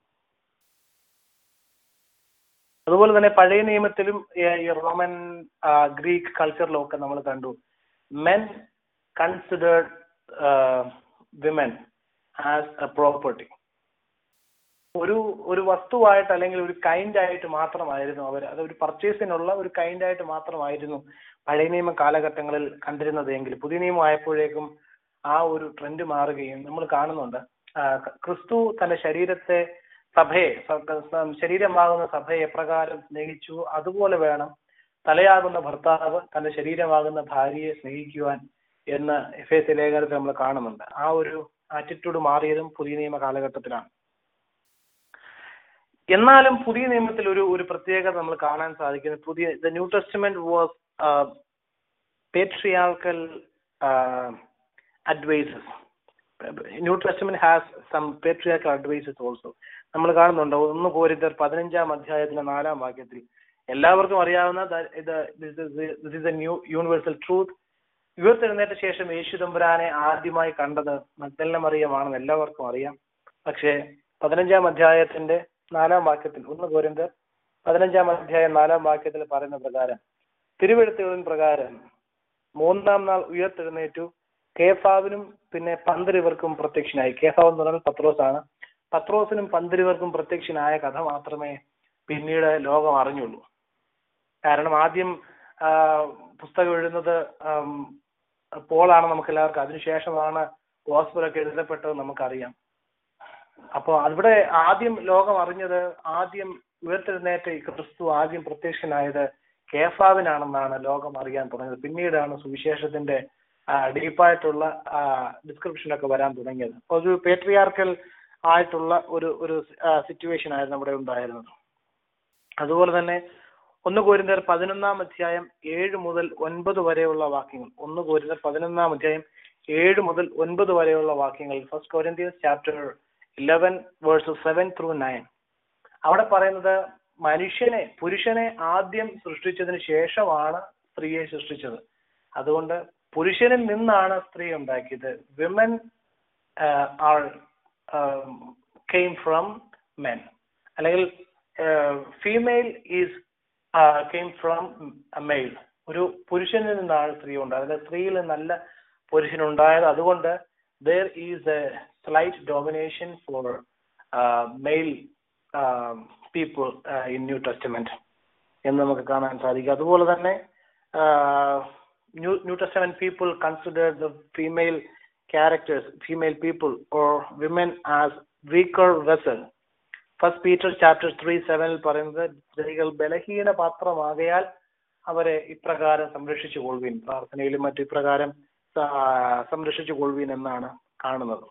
അതുപോലെ തന്നെ പഴയ നിയമത്തിലും ഏർ, ഈ റോമൻ ആ, ഗ്രീക്ക് കൾച്ചറിലും ഒക്കെ നമ്മൾ കണ്ടു men considered women as a property ഒരു ഒരു വസ്തുവായിട്ട് അല്ലെങ്കിൽ ഒരു കൈൻഡ് ആയിട്ട് മാത്രമായിരുന്നു അവർ അത് ഒരു പർച്ചേസിനുള്ള ഒരു കൈൻഡ് ആയിട്ട് മാത്രമായിരുന്നു പഴയ നിയമ കാലഘട്ടങ്ങളിൽ കണ്ടിരുന്നത് എങ്കിൽ പുതിയ നിയമം ആയപ്പോഴേക്കും ആ ഒരു ട്രെൻഡ് മാറുകയും നമ്മൾ കാണുന്നുണ്ട് ആ, ക്രിസ്തു തന്റെ ശരീരത്തെ സഭയെ സ- സ- ശരീരമാകുന്ന സഭയെ എപ്രകാരം സ്നേഹിച്ചു അതുപോലെ വേണം തലയാകുന്ന ഭർത്താവ് തന്റെ ശരീരമാകുന്ന ഭാര്യയെ സ്നേഹിക്കുവാൻ എന്ന് എഫ് എസ് ലേഖനത്തിൽ നമ്മൾ കാണുന്നുണ്ട് ആ ഒരു ആറ്റിറ്റ്യൂഡ് മാറിയതും പുതിയ നിയമ കാലഘട്ടത്തിലാണ് എന്നാലും പുതിയ നിയമത്തിൽ ഒരു ഒരു പ്രത്യേകത നമ്മൾ കാണാൻ സാധിക്കുന്നത് പുതിയ the New Testament was patriarchal advises New Testament has some patriarchal advises also നമ്മൾ കാണുന്നുണ്ട് ഒന്ന് കോരിന്തർ പതിനഞ്ചാം അധ്യായത്തിന്റെ നാലാം വാക്യത്തിൽ എല്ലാവർക്കും അറിയാവുന്ന this is a new universal truth ഉയർത്തെഴുന്നേറ്റ ശേഷം യേശു തമ്പുരാനെ ആദ്യമായി കണ്ടത് മഗ്ദലിന മറിയമാണെന്ന് എല്ലാവർക്കും അറിയാം പക്ഷേ പതിനഞ്ചാം അധ്യായത്തിന്റെ നാലാം വാക്യത്തിൽ ഒന്ന് കോരിന്തർ പതിനഞ്ചാം അധ്യായം നാലാം വാക്യത്തിൽ പറയുന്ന പ്രകാരം തിരുവെഴുത്തുകളിൻ പ്രകാരം മൂന്നാം നാൾ ഉയർത്തെഴുന്നേറ്റു കേഫാവിനും പിന്നെ പന്തിരിവർക്കും പ്രത്യക്ഷനായി കേഫാവ് എന്ന് പറഞ്ഞാൽ പത്രോസ് ആണ് പത്രോസിനും പന്തിരിവർക്കും പ്രത്യക്ഷനായ കഥ മാത്രമേ പിന്നീട് ലോകം അറിഞ്ഞുള്ളൂ കാരണം ആദ്യം ആ, പുസ്തകം എഴുതുന്നത് ആം, പോളാണ് നമുക്ക് എല്ലാവർക്കും അതിനുശേഷമാണ് ഗോസ്പലൊക്കെ എഴുതപ്പെട്ടത് നമുക്കറിയാം അപ്പൊ അവിടെ ആദ്യം ലോകം അറിഞ്ഞത് ആദ്യം ഉയർത്തെഴുന്നേറ്റ ഈ ക്രിസ്തു ആദ്യം പ്രത്യക്ഷനായത് കേഫാവിനാണെന്നാണ് ലോകം അറിയാൻ തുടങ്ങിയത് പിന്നീടാണ് സുവിശേഷത്തിന്റെ ഡീപ്പായിട്ടുള്ള ഡിസ്ക്രിപ്ഷൻ ഒക്കെ വരാൻ തുടങ്ങിയത് അപ്പൊ ഒരു പേട്രിയാർക്കൽ ആയിട്ടുള്ള ഒരു ഒരു സിറ്റുവേഷൻ ആയിരുന്നു അവിടെ ഉണ്ടായിരുന്നത് അതുപോലെ തന്നെ ഒന്ന് കോരിന്തർ പതിനൊന്നാം അധ്യായം ഏഴ് മുതൽ ഒൻപത് വരെയുള്ള വാക്യങ്ങൾ ഒന്ന് കോരിന്തർ പതിനൊന്നാം അധ്യായം ഏഴ് മുതൽ ഒൻപത് വരെയുള്ള വാക്യങ്ങൾ First Corinthians chapter eleven verses seven through nine അവിടെ പറയുന്നത് മനുഷ്യനെ പുരുഷനെ ആദ്യം സൃഷ്ടിച്ചതിന് ശേഷമാണ് സ്ത്രീയെ സൃഷ്ടിച്ചത് അതുകൊണ്ട് പുരുഷനിൽ നിന്നാണ് സ്ത്രീ ഉണ്ടാക്കിയത് women are came from men അല്ലെങ്കിൽ female is came from male ഒരു പുരുഷനിൽ നിന്നാണ് സ്ത്രീ ഉണ്ടായത് അതായത് സ്ത്രീയിൽ നിന്നല്ല പുരുഷനുണ്ടായത് അതുകൊണ്ട് there is a slight domination for male people in New Testament എന്ന് നമുക്ക് കാണാൻ സാധിക്കും അതുപോലെ തന്നെ New New Testament people consider the female characters female people or women as weaker vessel First Peter chapter three സെവനിൽ പറയുന്നത് സ്ത്രീകൾ ബലഹീന പാത്രമാകയാൽ അവരെ ഇപ്രകാരം സംരക്ഷിച്ചു കൊള്ളുവീൻ പ്രാർത്ഥനയിലും മറ്റു ഇപ്രകാരം ആ, സംരക്ഷിച്ചു കൊള്ളുവീൻ എന്നാണ് കാണുന്നത്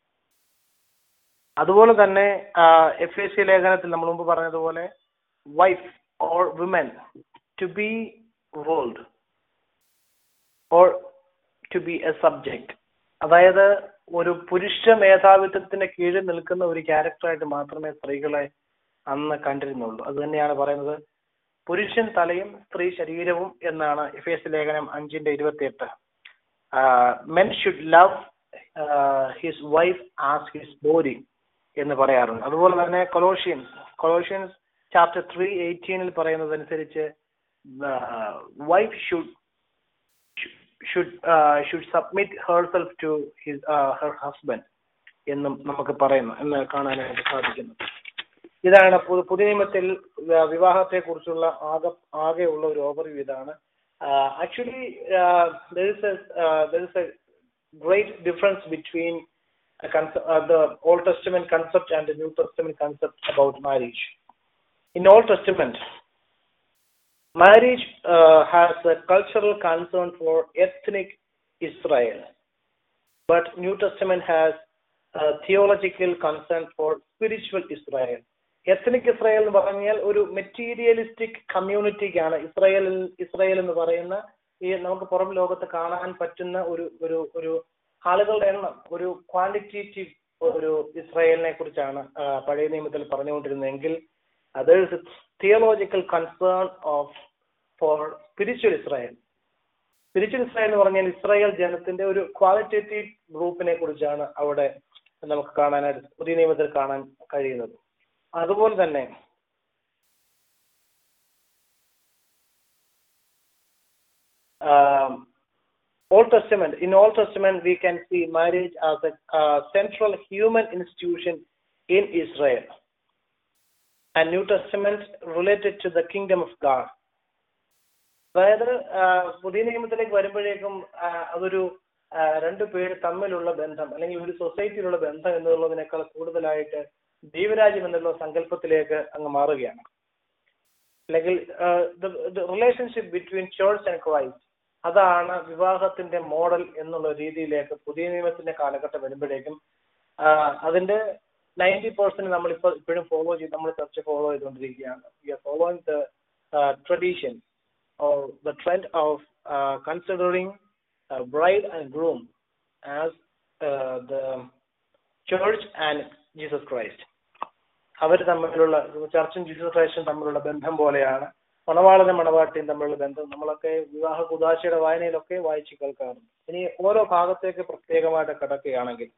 അതുപോലെ തന്നെ എഫ് എസ് സി ലേഖനത്തിൽ നമ്മൾ മുമ്പ് പറഞ്ഞതുപോലെ wife or women to be ruled or to be a subject അതായത് ഒരു പുരുഷ മേധാവിത്വത്തിന് കീഴിൽ നിൽക്കുന്ന ഒരു ക്യാരക്ടറായിട്ട് മാത്രമേ സ്ത്രീകളെ അന്ന് കണ്ടിരുന്നുള്ളൂ അത് തന്നെയാണ് പറയുന്നത് പുരുഷൻ തലയും സ്ത്രീ ശരീരവും എന്നാണ് എഫ് എസ് ലേഖനം അഞ്ചിന്റെ ഇരുപത്തി എട്ട് men should love his wife as his body എന്ന് പറയാറുണ്ട് അതുപോലെ തന്നെ കൊലോഷ്യൻസ് കൊലോഷ്യൻസ് ചാപ്റ്റർ ത്രീ എയ്റ്റീനിൽ പറയുന്നതനുസരിച്ച് wife should should uh, should submit herself to his uh, her husband എന്നും നമുക്ക് പറയുന്നു എന്ന് കാണാനായിട്ട് സാധിക്കുന്നു ഇതാണ് പു- പുതിയ നിയമത്തിൽ വിവാഹത്തെ കുറിച്ചുള്ള ആകെ ആകെയുള്ള ഒരു ഓവർവ്യൂ ഇതാണ് actually a great difference between a concept, uh, the Old Testament concept and the New Testament concept about marriage. In Old Testament, marriage uh, has a cultural concern for ethnic Israel, but New Testament has a theological concern for spiritual Israel. Ethnic Israel എന്ന് പറഞ്ഞാൽ ഒരു മെറ്റീരിയലിസ്റ്റിക് കമ്മ്യൂണിറ്റിക്കാണ് ഇസ്രായേലിൽ ഇസ്രായേൽ എന്ന് പറയുന്ന ഈ നമുക്ക് പുറം ലോകത്ത് കാണാൻ പറ്റുന്ന ഒരു ഒരു ഒരു ആളുകളുടെ എണ്ണം ഒരു ക്വാണ്ടിറ്റേറ്റീവ് ഒരു ഇസ്രായേലിനെ കുറിച്ചാണ് ആ, പഴയ നിയമത്തിൽ പറഞ്ഞുകൊണ്ടിരുന്നതെങ്കിൽ there is a theological concern of for spiritual Israel. Spiritual Israel എന്ന് പറഞ്ഞാൽ ഇസ്രായേൽ ജനത്തിന്റെ ഒരു ക്വാളിറ്റേറ്റീവ് ഗ്രൂപ്പിനെ കുറിച്ചാണ് അവിടെ നമുക്ക് കാണാനായിട്ട് പുതിയ നിയമത്തിൽ കാണാൻ കഴിയുന്നത് അതുപോലെ തന്നെ Old Testament, in Old Testament, we can see marriage as a uh, central human institution in Israel. And New Testament related to the kingdom of God. അതായത് ആ, പുതിയ നിയമത്തിലേക്ക് വരുമ്പോഴേക്കും ആ, അതൊരു ആ, രണ്ടു പേര് തമ്മിലുള്ള ബന്ധം അല്ലെങ്കിൽ ഒരു സൊസൈറ്റിയിലുള്ള ബന്ധം എന്നുള്ളതിനേക്കാൾ കൂടുതലായിട്ട് ദൈവരാജ്യം എന്നുള്ള സങ്കല്പത്തിലേക്ക് അങ്ങ് മാറുകയാണ് അല്ലെങ്കിൽ relationship between church and Christ അതാണ് വിവാഹത്തിന്റെ മോഡൽ എന്നുള്ള രീതിയിലേക്ക് പുതിയ നിയമത്തിന്റെ കാലഘട്ടം വരുമ്പോഴേക്കും ആ, അതിന്റെ നയൻറ്റി പെർസെന്റ് നമ്മളിപ്പോൾ ഇപ്പോഴും ഫോളോ ചെയ്ത് നമ്മൾ ചർച്ച ഫോളോ ചെയ്തുകൊണ്ടിരിക്കുകയാണ് we are following the tradition or the trend of uh, considering uh, bride and groom as uh, the church and Jesus Christ. അവർ തമ്മിലുള്ള ചർച്ചും ജീസസ് ക്രൈസ്റ്റും തമ്മിലുള്ള ബന്ധം പോലെയാണ് മണവാളനും മണവാട്ടിയും തമ്മിലുള്ള ബന്ധം നമ്മളൊക്കെ വിവാഹ കുദാശയുടെ വായനയിലൊക്കെ വായിച്ചു കേൾക്കാറുണ്ട് ഇനി ഓരോ ഭാഗത്തേക്ക് പ്രത്യേകമായിട്ട് കിടക്കുകയാണെങ്കിൽ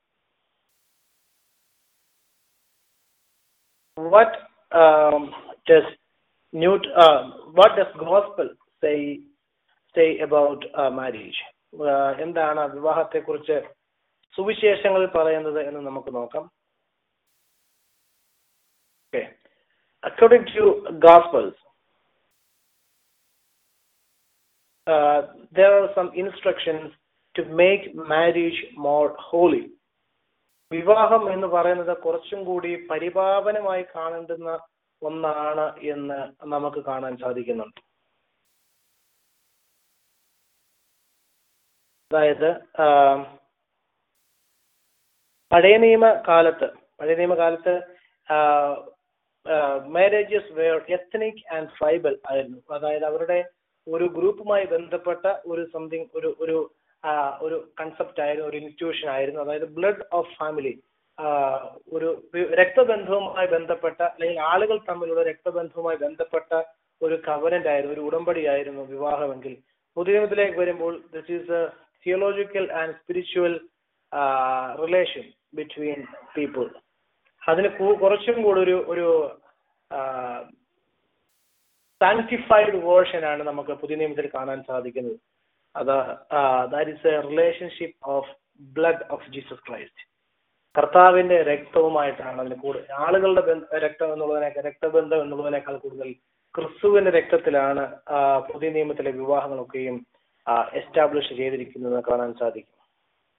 what um, does new uh, what does gospel say say about uh, marriage uh, എന്താണ് വിവാഹത്തെക്കുറിച്ച് സുവിശേഷങ്ങളിൽ പറയുന്നത് എന്ന് നമുക്ക് നോക്കാം okay according to gospels uh, there are some instructions to make marriage more holy വിവാഹം എന്ന് പറയുന്നത് കുറച്ചും കൂടി പരിപാവനമായി കാണേണ്ടുന്ന ഒന്നാണ് എന്ന് നമുക്ക് കാണാൻ സാധിക്കുന്നുണ്ട് അതായത് ആ, പഴയ നിയമ കാലത്ത് പഴയ നിയമ കാലത്ത് marriages were ethnic and tribal ആയിരുന്നു അതായത് അവരുടെ ഒരു ഗ്രൂപ്പുമായി ബന്ധപ്പെട്ട ഒരു സംതിങ് ഒരു ഒരു ആ, ഒരു കൺസെപ്റ്റ് ആയിരുന്നു ഒരു ഇൻസ്റ്റിറ്റ്യൂഷൻ ആയിരുന്നു അതായത് ബ്ലഡ് ഓഫ് ഫാമിലി ഒരു വി- രക്തബന്ധവുമായി ബന്ധപ്പെട്ട അല്ലെങ്കിൽ ആളുകൾ തമ്മിലുള്ള രക്തബന്ധവുമായി ബന്ധപ്പെട്ട ഒരു കവനന്റ് ആയിരുന്നു ഒരു ഉടമ്പടിയായിരുന്നു വിവാഹമെങ്കിൽ പുതിയതിലേക്ക് വരുമ്പോൾ this is a theological and spiritual relation between people അതിന് കൂ- കുറച്ചും കൂടി ഒരു ഒരു സാങ്ക്ടിഫൈഡ് വേർഷൻ ആണ് നമുക്ക് പുതിയ നിയമത്തിൽ കാണാൻ സാധിക്കുന്നത് അത് that is a relationship of blood of Jesus Christ കർത്താവിന്റെ രക്തവുമായിട്ടാണ് അതിന് കൂടുതൽ ആളുകളുടെ ബന്ധ- രക്തം എന്നുള്ളതിനേക്കാൾ രക്തബന്ധം എന്നുള്ളതിനേക്കാൾ കൂടുതൽ ക്രിസ്തുവിന്റെ രക്തത്തിലാണ് ആ, പുതിയ നിയമത്തിലെ വിവാഹങ്ങളൊക്കെയും എസ്റ്റാബ്ലിഷ് ചെയ്തിരിക്കുന്നത് കാണാൻ സാധിക്കും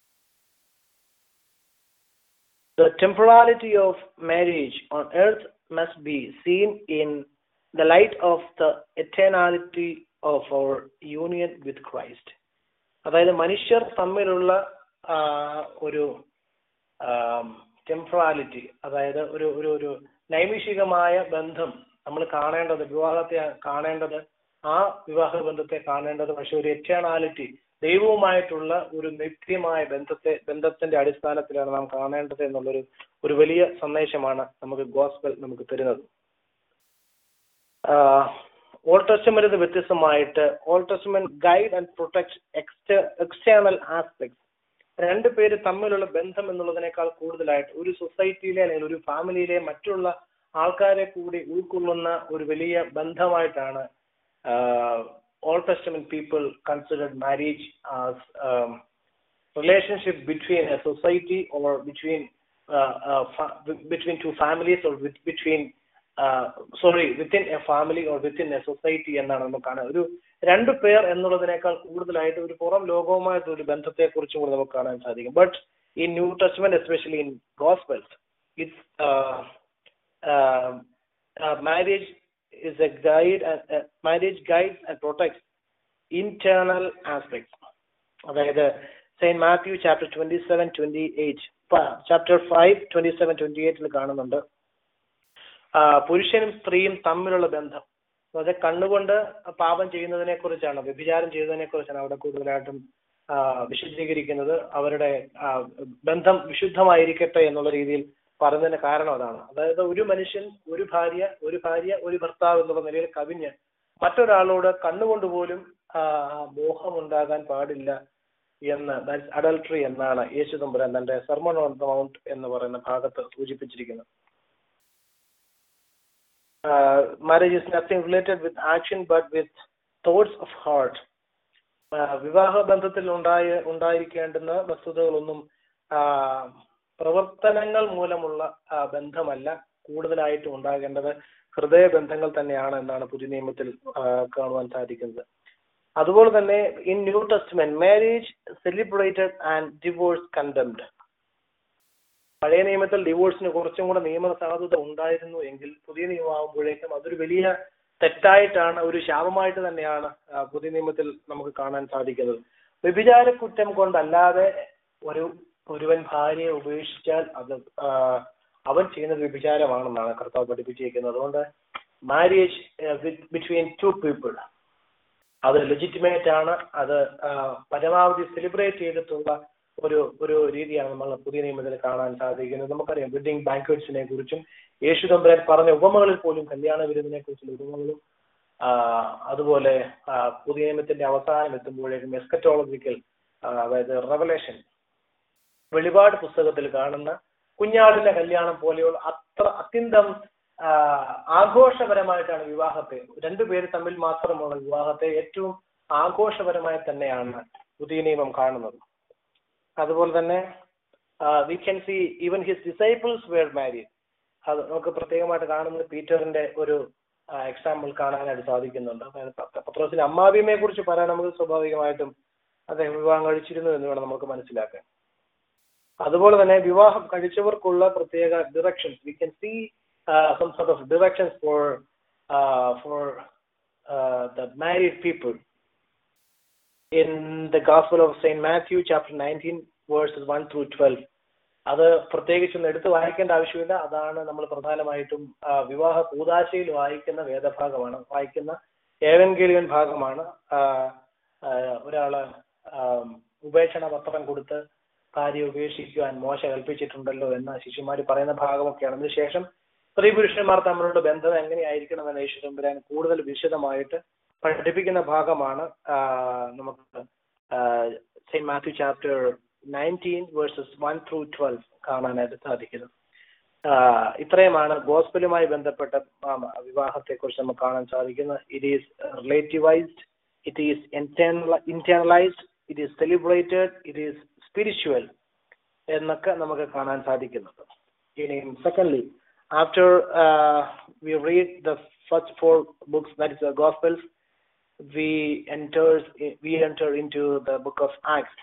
The temporality of marriage on earth must be seen in the light of the eternality of our union with Christ. അതായത് മനുഷ്യർ തമ്മിലുള്ള ആ, ഒരു ടെമ്പറാലിറ്റി അതായത് ഒരു ഒരു ഒരു നൈമിഷികമായ ബന്ധം നമ്മൾ കാണേണ്ടത് വിവാഹത്തെ കാണേണ്ടത് ആ വിവാഹ ബന്ധത്തെ കാണേണ്ടത് പക്ഷെ ഒരു എറ്റേണാലിറ്റി ദൈവവുമായിട്ടുള്ള ഒരു നിത്യമായ ബന്ധത്തെ ബന്ധത്തിന്റെ അടിസ്ഥാനത്തിലാണ് നാം കാണേണ്ടത് എന്നുള്ളൊരു ഒരു വലിയ സന്ദേശമാണ് നമുക്ക് ഗോസ്ബൽ നമുക്ക് തരുന്നത് ഓൾ ടെസ്റ്റമെന്റ് വ്യത്യസ്തമായിട്ട് Old Testament guide and protect external aspect രണ്ട് പേര് തമ്മിലുള്ള ബന്ധം എന്നുള്ളതിനേക്കാൾ കൂടുതലായിട്ട് ഒരു സൊസൈറ്റിയിലെ അല്ലെങ്കിൽ ഒരു ഫാമിലിയിലെ മറ്റുള്ള ആൾക്കാരെ കൂടി ഉൾക്കൊള്ളുന്ന ഒരു വലിയ ബന്ധമായിട്ടാണ് Old Testament people considered marriage as relationship between a society or between uh, uh, fa- between two families or with, between uh, sorry within a family or within a society എന്നാണ് നമുക്ക് കാണാൻ ഒരു രണ്ടു പേർ എന്നുള്ളതിനേക്കാൾ കൂടുതലായിട്ട് ഒരു പുറം ലോകവുമായിട്ട് ഒരു ബന്ധത്തെ കുറിച്ചും കൂടി നമുക്ക് കാണാൻ സാധിക്കും but in New Testament especially in gospels it's marriage is a guide and uh, marriage guides and protects internal aspects അതായത് Saint Matthew chapter twenty seven twenty eight chapter five twenty seven twenty എയ്റ്റിൽ കാണുന്നുണ്ട് ആ, പുരുഷനും സ്ത്രീയും തമ്മിലുള്ള ബന്ധം അതായത് കണ്ണുകൊണ്ട് പാപം ചെയ്യുന്നതിനെ കുറിച്ചാണ് വ്യഭിചാരം ചെയ്യുന്നതിനെ കുറിച്ചാണ് അവിടെ കൂടുതലായിട്ടും ആ, വിശദീകരിക്കുന്നത് അവരുടെ ആ, ബന്ധം വിശുദ്ധമായിരിക്കട്ടെ എന്നുള്ള രീതിയിൽ പറയുന്നതിന് കാരണം അതാണ് അതായത് ഒരു മനുഷ്യൻ ഒരു ഭാര്യ ഒരു ഭാര്യ ഒരു ഭർത്താവ് എന്നുള്ള നിലയിൽ കവിഞ്ഞ് മറ്റൊരാളോട് കണ്ണുകൊണ്ട് പോലും ആ, മോഹമുണ്ടാകാൻ പാടില്ല എന്ന് അഡൽട്ടറി എന്നാണ് യേശു തമ്പുരാൻ തന്റെ സർമൺ ഓൺ ദ മൗണ്ട് എന്ന് പറയുന്ന ഭാഗത്ത് സൂചിപ്പിച്ചിരിക്കുന്നത് marriage is nothing related with action but with thoughts of heart വിവാഹ ബന്ധത്തിൽ ഉണ്ടായ ഉണ്ടായിരിക്കേണ്ടുന്ന വസ്തുതകളൊന്നും ആ, പ്രവർത്തനങ്ങൾ മൂലമുള്ള ആ, ബന്ധമല്ല കൂടുതലായിട്ടും ഉണ്ടാകേണ്ടത് ഹൃദയബന്ധങ്ങൾ തന്നെയാണ് എന്നാണ് പുതിയ നിയമത്തിൽ ആ, കാണുവാൻ സാധിക്കുന്നത് അതുപോലെ തന്നെ in New Testament marriage celebrated and divorce condemned പഴയ നിയമത്തിൽ ഡിവോഴ്സിന് കുറച്ചും കൂടെ നിയമ സാധുത ഉണ്ടായിരുന്നു എങ്കിൽ പുതിയ നിയമമാകുമ്പോഴേക്കും അതൊരു വലിയ തെറ്റായിട്ടാണ് ഒരു ശാപമായിട്ട് തന്നെയാണ് ആ, പുതിയ നിയമത്തിൽ നമുക്ക് കാണാൻ സാധിക്കുന്നത് വ്യഭിചാര കുറ്റം കൊണ്ടല്ലാതെ ഒരു ഒരുവൻ ഭാര്യയെ ഉപേക്ഷിച്ചാൽ അത് ആ, അവൻ ചെയ്യുന്നത് വ്യഭിചാരമാണെന്നാണ് കർത്താവ് പഠിപ്പിച്ചിരിക്കുന്നത് അതുകൊണ്ട് മാരേജ് ബിറ്റ്വീൻ ടു പീപ്പിൾ അത് ലെജിറ്റിമേറ്റ് ആണ് അത് ആ, പരമാവധി സെലിബ്രേറ്റ് ചെയ്തിട്ടുള്ള ഒരു ഒരു രീതിയാണ് നമ്മൾ പുതിയ നിയമത്തിൽ കാണാൻ സാധിക്കുന്നത് നമുക്കറിയാം വെഡിങ് ബാങ്ക്വറ്റ്സിനെ കുറിച്ചും യേശു തമ്പുരാൻ പറഞ്ഞ ഉപമകളിൽ പോലും കല്യാണ വിരുന്നിനെ കുറിച്ചുള്ള ഉപമകളും ആ, അതുപോലെ ആ, പുതിയ നിയമത്തിന്റെ അവസാനം എത്തുമ്പോഴേക്കും എസ്കറ്റോളജിക്കൽ അതായത് റെവലേഷൻ വെളിപാട് പുസ്തകത്തിൽ കാണുന്ന കുഞ്ഞാടിന്റെ കല്യാണം പോലെയുള്ള അത്ര അത്യന്തം ആ, ആഘോഷപരമായിട്ടാണ് വിവാഹത്തെ രണ്ടുപേര് തമ്മിൽ മാത്രമുള്ള വിവാഹത്തെ ഏറ്റവും ആഘോഷപരമായി തന്നെയാണ് പുതിയ നിയമം കാണുന്നത് അതുപോലെ തന്നെ we can see even his disciples were married അത് നമുക്ക് പ്രത്യേകമായിട്ട് കാണുന്നത് പീറ്ററിന്റെ ഒരു എക്സാമ്പിൾ കാണാനായിട്ട് സാധിക്കുന്നുണ്ട് അതായത് പത്ര- പത്രോസിന്റെ അമ്മാവിയമ്മയെ കുറിച്ച് പറയാൻ നമുക്ക് സ്വാഭാവികമായിട്ടും അദ്ദേഹം വിവാഹം കഴിച്ചിരുന്നു എന്ന് വേണം നമുക്ക് മനസ്സിലാക്കാൻ അതുപോലെ തന്നെ വിവാഹം കഴിച്ചവർക്കുള്ള പ്രത്യേക directions we can see some sort of directions for for the married people in the Gospel of St. Matthew, chapter 19, verses 1 through 12. അത് പ്രത്യേകിച്ചൊന്നും എടുത്ത് വായിക്കേണ്ട ആവശ്യമില്ല അതാണ് നമ്മൾ പ്രധാനമായിട്ടും ആ, വിവാഹ കൂതാശയിൽ വായിക്കുന്ന വേദഭാഗമാണ് വായിക്കുന്ന ഏവൻഗേലിയൻ ഭാഗമാണ് ആ, ആ, ഒരാള് ആ, ഉപേക്ഷണ പത്രം കൊടുത്ത് ഭാര്യ ഉപേക്ഷിക്കുവാൻ മോശ കൽപ്പിച്ചിട്ടുണ്ടല്ലോ എന്ന് ശിശുമാര് പറയുന്ന ഭാഗമൊക്കെയാണ് അതിനുശേഷം സ്ത്രീ പുരുഷന്മാർ തമ്മിലുള്ള ബന്ധം എങ്ങനെയായിരിക്കണം എന്ന് യേശു തമ്പുരാൻ കൂടുതൽ വിശദമായിട്ട് പഠിപ്പിക്കുന്ന ഭാഗമാണ് ആ, നമുക്ക് Saint Matthew chapter nineteen verses one through twelve കാണാനായിട്ട് സാധിക്കുന്നത് ആ, ഇത്രയുമാണ് ഗോസ്പലുമായി ബന്ധപ്പെട്ട വിവാഹത്തെ കുറിച്ച് നമുക്ക് കാണാൻ സാധിക്കുന്നത് it is relativized it is internalized it is celebrated it is spiritual എന്നൊക്കെ നമുക്ക് കാണാൻ സാധിക്കുന്നുണ്ട് ഇനി secondly after we read the first four books that is the gospels we enters we enter into the book of acts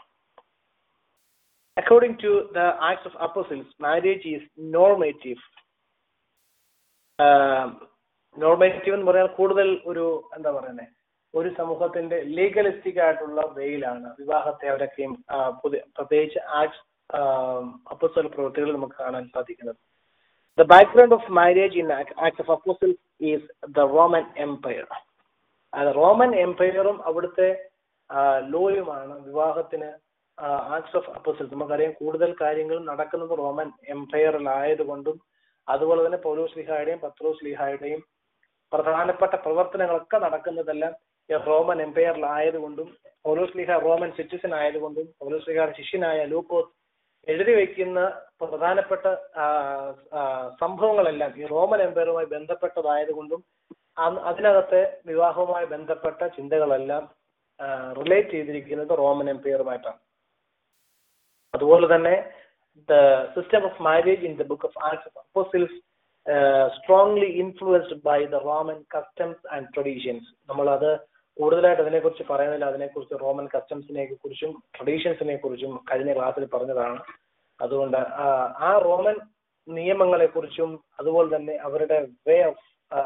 according to the acts of apostles marriage is normative normative എന്ന് പറയാൻ കൂടുതൽ ഒരു എന്താ പറയുന്നത് ഒരു സമൂഹത്തിന്റെ ലീഗലിസ്റ്റിക് ആയിട്ടുള്ള വെയിലാണ് വിവാഹത്തെ അവരൊക്കെയും ആ, പുതിയ പ്രത്യേകിച്ച് ആക്ട്സ് അപ്പസ്വല പ്രവൃത്തികളിൽ നമുക്ക് കാണാൻ സാധിക്കുന്നത് the background of marriage in Act of Apostles is the Roman Empire അത് റോമൻ എംപയറും അവിടുത്തെ ലോയുമാണ് വിവാഹത്തിന് ആക്ട്സ് ഓഫ് അപ്പോസിൽസ് നമുക്കറിയാം കൂടുതൽ കാര്യങ്ങൾ നടക്കുന്നത് റോമൻ എംപയറിലായതുകൊണ്ടും അതുപോലെ തന്നെ പൗലോസ് ലിഹായുടെയും പത്രോസ് ലിഹായുടെയും പ്രധാനപ്പെട്ട പ്രവർത്തനങ്ങളൊക്കെ നടക്കുന്നതെല്ലാം ഈ റോമൻ എംപയറിലായതുകൊണ്ടും പൗലോസ് ലിഹ റോമൻ സിറ്റിസൺ ആയതുകൊണ്ടും പൗലോസ് ലിഹയുടെ ശിഷ്യനായ ലൂക്കോസ് എഴുതി വയ്ക്കുന്ന പ്രധാനപ്പെട്ട ആ, ആ, സംഭവങ്ങളെല്ലാം ഈ റോമൻ എംപയറുമായി ബന്ധപ്പെട്ടതായതുകൊണ്ടും അ- അതിനകത്തെ വിവാഹവുമായി ബന്ധപ്പെട്ട ചിന്തകളെല്ലാം റിലേറ്റ് ചെയ്തിരിക്കുന്നത് റോമൻ എംപയറുമായിട്ടാണ് അതുപോലെ തന്നെ the system of marriage in the book of Acts of Apostles strongly influenced by the Roman customs and traditions നമ്മൾ അത് കൂടുതലായിട്ട് അതിനെക്കുറിച്ച് പറയുന്നില്ല അതിനെക്കുറിച്ച് റോമൻ കസ്റ്റംസിനെ കുറിച്ചും ട്രഡീഷൻസിനെ കുറിച്ചും കഴിഞ്ഞ ക്ലാസ്സിൽ പറഞ്ഞതാണ് അതുകൊണ്ട് ആ, ആ റോമൻ നിയമങ്ങളെ കുറിച്ചും അതുപോലെ തന്നെ അവരുടെ വേ ഓഫ്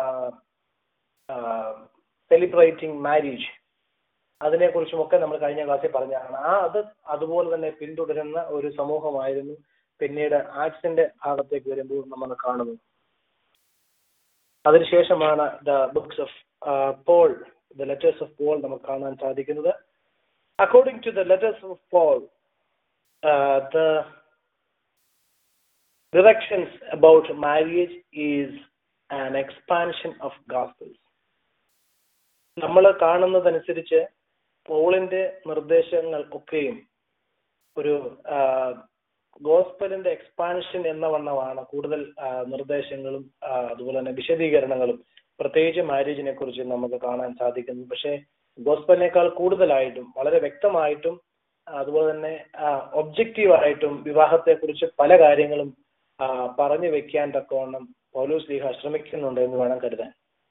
സെലിബ്രേറ്റിംഗ് മാരേജ് അതിനെക്കുറിച്ചുമൊക്കെ നമ്മൾ കഴിഞ്ഞ ക്ലാസ്സിൽ പറഞ്ഞതാണ് ആ അത് അതുപോലെ തന്നെ പിന്തുടരുന്ന ഒരു സമൂഹമായിരുന്നു പിന്നീട് ആർട്സിന്റെ ഭാഗത്തേക്ക് വരുമ്പോൾ നമ്മൾ കാണുന്നത് അതിനുശേഷമാണ് the books of Paul the letters of Paul നമുക്ക് കാണാൻ സാധിക്കുന്നത് according to the letters of Paul the directions about marriage is an expansion of gospels നമ്മൾ കാണുന്നതനുസരിച്ച് പോളിന്റെ നിർദ്ദേശങ്ങൾ ഒക്കെയും ഒരു ഗോസ്പലിന്റെ എക്സ്പാൻഷൻ എന്ന വണ്ണമാണ് കൂടുതൽ ആ, നിർദ്ദേശങ്ങളും ആ, അതുപോലെ തന്നെ വിശദീകരണങ്ങളും പ്രത്യേകിച്ച് മാരേജിനെ കുറിച്ച് നമുക്ക് കാണാൻ സാധിക്കുന്നു പക്ഷേ ഗോസ്പലിനേക്കാൾ കൂടുതലായിട്ടും വളരെ വ്യക്തമായിട്ടും ആ, അതുപോലെ തന്നെ ഒബ്ജക്റ്റീവ് ആയിട്ടും വിവാഹത്തെ കുറിച്ച് പല കാര്യങ്ങളും ആ, പറഞ്ഞു വെക്കാൻ തക്കവണ്ണം പൗലോസ് ലീഹ ശ്രമിക്കുന്നുണ്ട് എന്ന് വേണം കരുതാൻ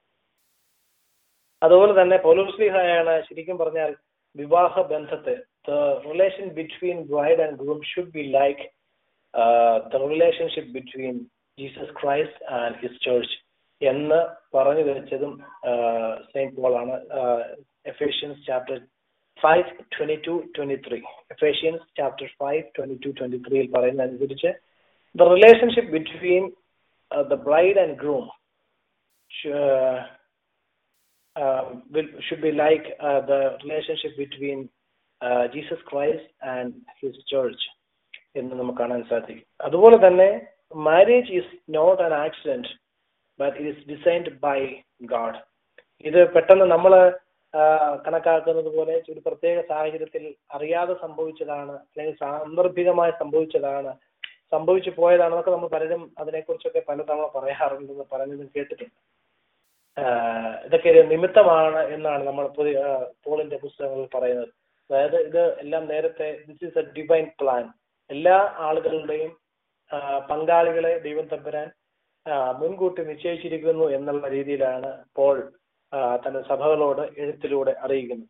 അതുപോലെ തന്നെ പൗലോസ് ലീഹയാണ് ശരിക്കും പറഞ്ഞാൽ വിവാഹ ബന്ധത്തെ the relation between bride and groom should be like the relationship between Jesus Christ and his church എന്ന് പറഞ്ഞു വെച്ചതും സെയിന്റ് പോൾ ആണ് Ephesians chapter five twenty two twenty three Ephesians chapter five twenty two twenty ത്രീയിൽ പറയുന്ന അനുസരിച്ച് the relationship between uh, the bride and groom sh- uh, uh, will, should be like uh, the relationship between uh, Jesus Christ and his church എന്ന് നമുക്ക് കാണാൻ സാധിക്കും അതുപോലെ തന്നെ marriage is not an accident but it is designed by God ഇത് പെട്ടെന്ന് നമ്മൾ കണക്കാക്കുന്നത് പോലെ ഒരു പ്രത്യേക സാഹചര്യത്തിൽ അറിയാതെ സംഭവിച്ചതാണ് അല്ലെങ്കിൽ സാന്ദർഭികമായി സംഭവിച്ചതാണ് സംഭവിച്ചു പോയതാണെന്നൊക്കെ നമ്മൾ പലരും അതിനെക്കുറിച്ചൊക്കെ പലതവണ പറയാറുണ്ടെന്ന് പറഞ്ഞതും കേട്ടിട്ടുണ്ട് ആഹ് ഇതൊക്കെ ഒരു നിമിത്തമാണ് എന്നാണ് നമ്മൾ പുതിയ ആഹ് പോളിന്റെ പുസ്തകങ്ങളിൽ പറയുന്നത് അതായത് ഇത് എല്ലാം നേരത്തെ this is a divine plan എല്ലാ ആളുകളുടെയും ആഹ് പങ്കാളികളെ ദൈവം തമ്പുരാൻ ആഹ് മുൻകൂട്ടി നിശ്ചയിച്ചിരിക്കുന്നു എന്നുള്ള രീതിയിലാണ് പോൾ ആഹ് തന്റെ സഭകളോട് എഴുത്തിലൂടെ അറിയിക്കുന്നത്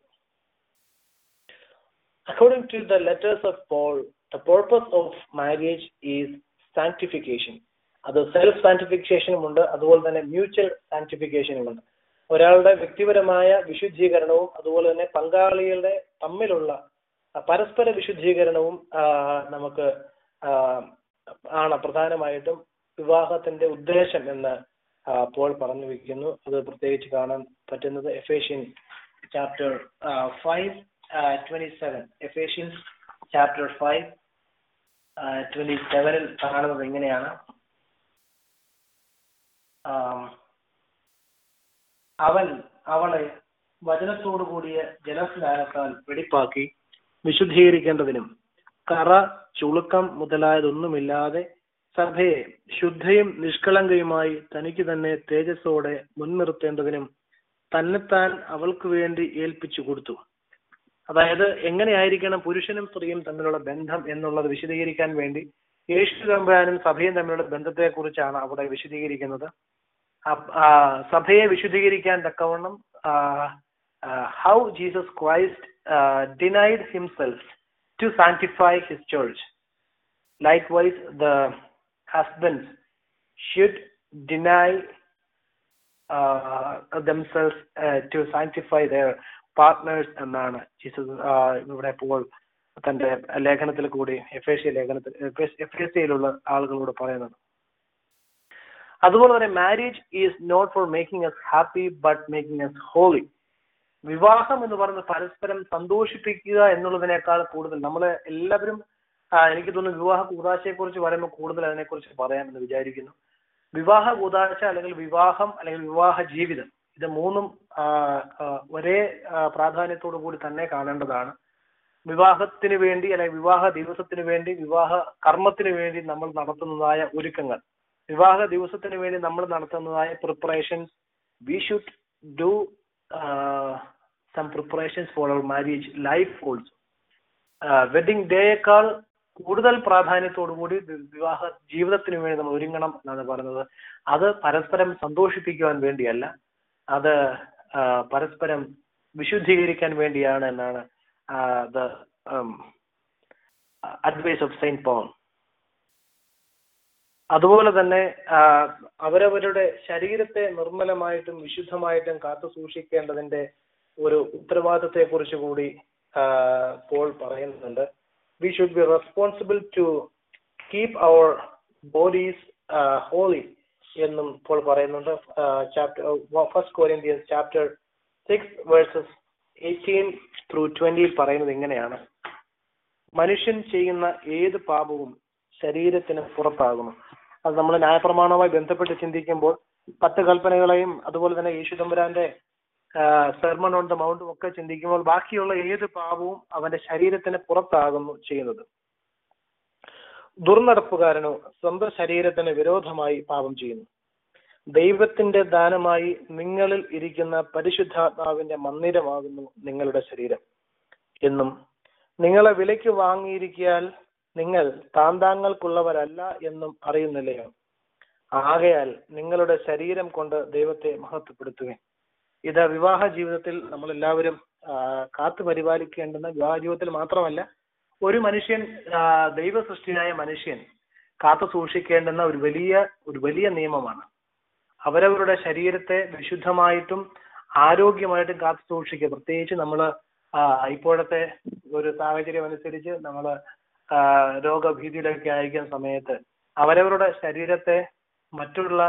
According to the letters of Paul, the purpose of marriage is sanctification. അത് സെൽഫ് സാന്റിഫിക്കേഷനും ഉണ്ട് അതുപോലെ തന്നെ മ്യൂച്വൽ സാന്റിഫിക്കേഷനും ഉണ്ട് ഒരാളുടെ വ്യക്തിപരമായ വിശുദ്ധീകരണവും അതുപോലെ തന്നെ പങ്കാളികളുടെ തമ്മിലുള്ള ആ, പരസ്പര വിശുദ്ധീകരണവും ആ, നമുക്ക് ആ, ആണ് പ്രധാനമായിട്ടും വിവാഹത്തിന്റെ ഉദ്ദേശം എന്ന് ആ, പോൾ പറഞ്ഞു വെക്കുന്നു അത് പ്രത്യേകിച്ച് കാണാൻ പറ്റുന്നത് Ephesian chapter five twenty seven Ephesians chapter five twenty സെവനിൽ കാണുന്നത് എങ്ങനെയാണ് ആം, അവൻ അവളെ വചനത്തോടു കൂടിയ ജലസ്നാനത്താൽ വെടിപ്പാക്കി വിശുദ്ധീകരിക്കേണ്ടതിനും കറ ചുളുക്കം മുതലായതൊന്നുമില്ലാതെ സഭയെ ശുദ്ധയും നിഷ്കളങ്കയുമായി തനിക്ക് തന്നെ തേജസ്സോടെ മുൻനിർത്തേണ്ടതിനും തന്നെത്താൻ അവൾക്ക് വേണ്ടി ഏൽപ്പിച്ചു കൊടുത്തു അതായത് എങ്ങനെയായിരിക്കണം പുരുഷനും സ്ത്രീയും തമ്മിലുള്ള ബന്ധം എന്നുള്ളത് വിശദീകരിക്കാൻ വേണ്ടി യേശു തമ്പുരാനും സഭയും തമ്മിലുള്ള ബന്ധത്തെ കുറിച്ചാണ് അവിടെ വിശദീകരിക്കുന്നത് അപ്- ആ, സഭയെ വിശുദ്ധീകരിക്കാൻ തക്കവണ്ണം how Jesus Christ denied himself to sanctify his church likewise the husbands should deny themselves uh, to sanctify their partners എന്നാണ് ജീസസ് ഇവിടെ പോൾ തന്റെ ലേഖനത്തിൽ കൂടി എഫ് എസ് സി ലേഖനത്തിൽ എഫ് എസ് സിയിലുള്ള ആളുകളോട് പറയുന്നത് അതുപോലെ തന്നെ marriage is not for making us happy but making us holy വിവാഹം എന്ന് പറയുന്നത് പരസ്പരം സന്തോഷിപ്പിക്കുക എന്നുള്ളതിനേക്കാൾ കൂടുതൽ നമ്മൾ എല്ലാവരും ആ, എനിക്ക് തോന്നുന്നു വിവാഹ കൂതാശയെ കുറിച്ച് പറയുമ്പോൾ കൂടുതൽ അതിനെക്കുറിച്ച് പറയാമെന്ന് വിചാരിക്കുന്നു വിവാഹ കൂതാശ അല്ലെങ്കിൽ വിവാഹം അല്ലെങ്കിൽ വിവാഹ ജീവിതം ഇത് മൂന്നും ആ, ആ, ഒരേ ആ, പ്രാധാന്യത്തോടു കൂടി തന്നെ കാണേണ്ടതാണ് വിവാഹത്തിന് വേണ്ടി അല്ലെങ്കിൽ വിവാഹ ദിവസത്തിന് വേണ്ടി വിവാഹ കർമ്മത്തിന് വേണ്ടി നമ്മൾ നടത്തുന്നതായ ഒരുക്കങ്ങൾ വിവാഹ ദിവസത്തിന് വേണ്ടി നമ്മൾ നടത്തുന്നതായ preparations we should do some preparations for our marriage life also wedding ഡേയേക്കാൾ കൂടുതൽ പ്രാധാന്യത്തോടു കൂടി വി- വിവാഹ ജീവിതത്തിന് വേണ്ടി നമ്മൾ ഒരുങ്ങണം എന്നാണ് പറയുന്നത് അത് പരസ്പരം സന്തോഷിപ്പിക്കുവാൻ വേണ്ടിയല്ല അത് ആ, പരസ്പരം വിശുദ്ധീകരിക്കാൻ വേണ്ടിയാണ് എന്നാണ് the advice of Saint Paul അതുപോലെ തന്നെ ആ, അവരവരുടെ ശരീരത്തെ നിർമ്മലമായിട്ടും വിശുദ്ധമായിട്ടും കാത്തു സൂക്ഷിക്കേണ്ടതിന്റെ ഒരു ഉത്തരവാദിത്തത്തെ കുറിച്ച് കൂടി ആ, പോൾ പറയുന്നുണ്ട് we should be responsible to keep our bodies holy എന്നും പോൾ പറയുന്നുണ്ട് chapter First Corinthians chapter six verses eighteen through ട്വന്റിയിൽ പറയുന്നത് ഇങ്ങനെയാണ് മനുഷ്യൻ ചെയ്യുന്ന ഏത് പാപവും ശരീരത്തിന് പുറത്താകുന്നു അത് നമ്മൾ ന്യായപ്രമാണവുമായി ബന്ധപ്പെട്ട് ചിന്തിക്കുമ്പോൾ പത്ത് കൽപ്പനകളെയും അതുപോലെ തന്നെ യേശു തമ്പുരാന്റെ സെർമൺ ഓൺ ദ മൗണ്ടും ഒക്കെ ചിന്തിക്കുമ്പോൾ ബാക്കിയുള്ള ഏത് പാപവും അവന്റെ ശരീരത്തിന് പുറത്താകുന്നു ചെയ്യുന്നത് ദുർനടപ്പുകാരനോ സ്വന്തം ശരീരത്തിന് വിരോധമായി പാപം ചെയ്യുന്നു ദൈവത്തിന്റെ ദാനമായി നിങ്ങളിൽ ഇരിക്കുന്ന പരിശുദ്ധാത്മാവിന്റെ മന്ദിരമാകുന്നു നിങ്ങളുടെ ശരീരം എന്നും നിങ്ങളെ വിലയ്ക്ക് വാങ്ങിയിരിക്കാൻ നിങ്ങൾ താന്താങ്ങൾക്കുള്ളവരല്ല എന്നും അറിയുന്നില്ലയോ ആകയാൽ നിങ്ങളുടെ ശരീരം കൊണ്ട് ദൈവത്തെ മഹത്വപ്പെടുത്തുകയും ഇത് വിവാഹ ജീവിതത്തിൽ നമ്മൾ എല്ലാവരും കാത്തു പരിപാലിക്കേണ്ടുന്ന വിവാഹ ജീവിതത്തിൽ മാത്രമല്ല ഒരു മനുഷ്യൻ ആ, ദൈവ സൃഷ്ടിയായ മനുഷ്യൻ കാത്തു സൂക്ഷിക്കേണ്ടുന്ന ഒരു വലിയ ഒരു വലിയ നിയമമാണ് അവരവരുടെ ശരീരത്തെ വിശുദ്ധമായിട്ടും ആരോഗ്യമായിട്ടും കാത്തു സൂക്ഷിക്കുക പ്രത്യേകിച്ച് നമ്മൾ ഇപ്പോഴത്തെ ഒരു സാഹചര്യം അനുസരിച്ച് നമ്മൾ രോഗഭീതിയിലൊക്കെ ആയിരിക്കുന്ന സമയത്ത് അവരവരുടെ ശരീരത്തെ മറ്റുള്ള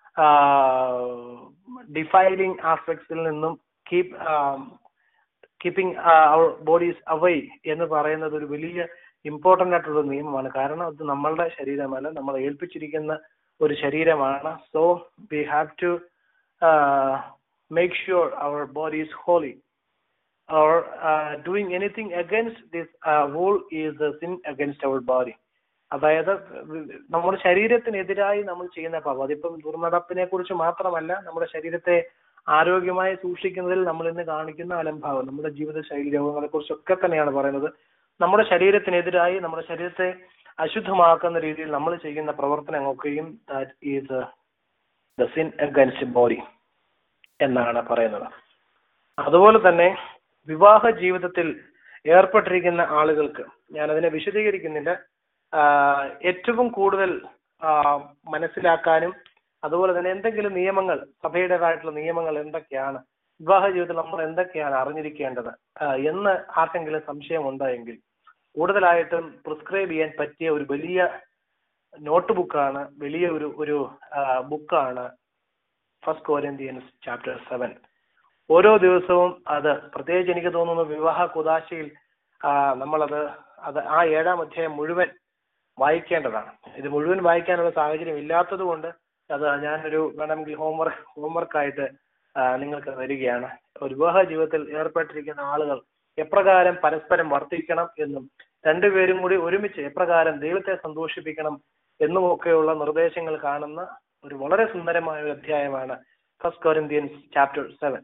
ഡിഫൈനിങ് ആസ്പെക്ട്സിൽ നിന്നും keep keeping our bodies away എന്ന് പറയുന്നത് ഒരു വലിയ ഇമ്പോർട്ടന്റ് ആയിട്ടുള്ള നിയമമാണ് കാരണം അത് നമ്മളുടെ ശരീരമല്ല നമ്മൾ ഏൽപ്പിച്ചിരിക്കുന്ന ഒരു ശരീരമാണ് so we have to make sure our body is holy or uh, doing anything against this uh, rule is a sin against our body അതായത് നമ്മുടെ ശരീരത്തിനെതിരായി നമ്മൾ ചെയ്യുന്ന പാപം അതിപ്പം ദുർനടപ്പിനെ കുറിച്ച് മാത്രമല്ല നമ്മുടെ ശരീരത്തെ ആരോഗ്യമായി സൂക്ഷിക്കുന്നതിൽ നമ്മൾ ഇന്ന് കാണിക്കുന്ന അലംഭാവം നമ്മുടെ ജീവിതശൈലി രോഗങ്ങളെ കുറിച്ചൊക്കെ തന്നെയാണ് പറയുന്നത് നമ്മുടെ ശരീരത്തിനെതിരായി നമ്മുടെ ശരീരത്തെ അശുദ്ധമാക്കുന്ന രീതിയിൽ നമ്മൾ ചെയ്യുന്ന പ്രവർത്തനങ്ങളൊക്കെയും that is the sin against body എന്നാണ് പറയുന്നത് അതുപോലെ തന്നെ വിവാഹ ജീവിതത്തിൽ ഏർപ്പെട്ടിരിക്കുന്ന ആളുകൾക്ക് ഞാൻ അതിനെ വിശദീകരിക്കുന്നില്ല ആഹ് ഏറ്റവും കൂടുതൽ ആഹ് മനസ്സിലാക്കാനും അതുപോലെ തന്നെ എന്തെങ്കിലും നിയമങ്ങൾ സഭയുടേതായിട്ടുള്ള നിയമങ്ങൾ എന്തൊക്കെയാണ് വിവാഹ ജീവിതത്തിൽ നമ്മൾ എന്തൊക്കെയാണ് അറിഞ്ഞിരിക്കേണ്ടത് ആഹ് എന്ന് ആർക്കെങ്കിലും സംശയം ഉണ്ടായെങ്കിൽ കൂടുതലായിട്ടും പ്രിസ്ക്രൈബ് ചെയ്യാൻ പറ്റിയ ഒരു വലിയ നോട്ട് ബുക്കാണ് വലിയ ഒരു ഒരു ബുക്കാണ് ഫസ്റ്റ് കോരിന്ത്യൻസ് ചാപ്റ്റർ സെവൻ ഓരോ ദിവസവും അത് പ്രത്യേകിച്ച് എനിക്ക് തോന്നുന്നു വിവാഹ കുതാശയിൽ നമ്മളത് അത് ആ ഏഴാം അധ്യായം മുഴുവൻ വായിക്കേണ്ടതാണ് ഇത് മുഴുവൻ വായിക്കാനുള്ള സാഹചര്യം ഇല്ലാത്തത് കൊണ്ട് അത് ഞാനൊരു വേണമെങ്കിൽ ഹോംവർക്ക് ഹോംവർക്കായിട്ട് നിങ്ങൾക്ക് തരികയാണ് ഒരു വിവാഹ ജീവിതത്തിൽ ഏർപ്പെട്ടിരിക്കുന്ന ആളുകൾ എപ്രകാരം പരസ്പരം വർത്തിക്കണം എന്നും രണ്ടുപേരും കൂടി ഒരുമിച്ച് എപ്രകാരം ദൈവത്തെ സന്തോഷിപ്പിക്കണം എന്നുമൊക്കെയുള്ള നിർദ്ദേശങ്ങൾ കാണുന്ന ഒരു വളരെ സുന്ദരമായ ഒരു അധ്യായമാണ് ഫസ്റ്റ് കൊരിന്ത്യൻസ് ചാപ്റ്റർ സെവൻ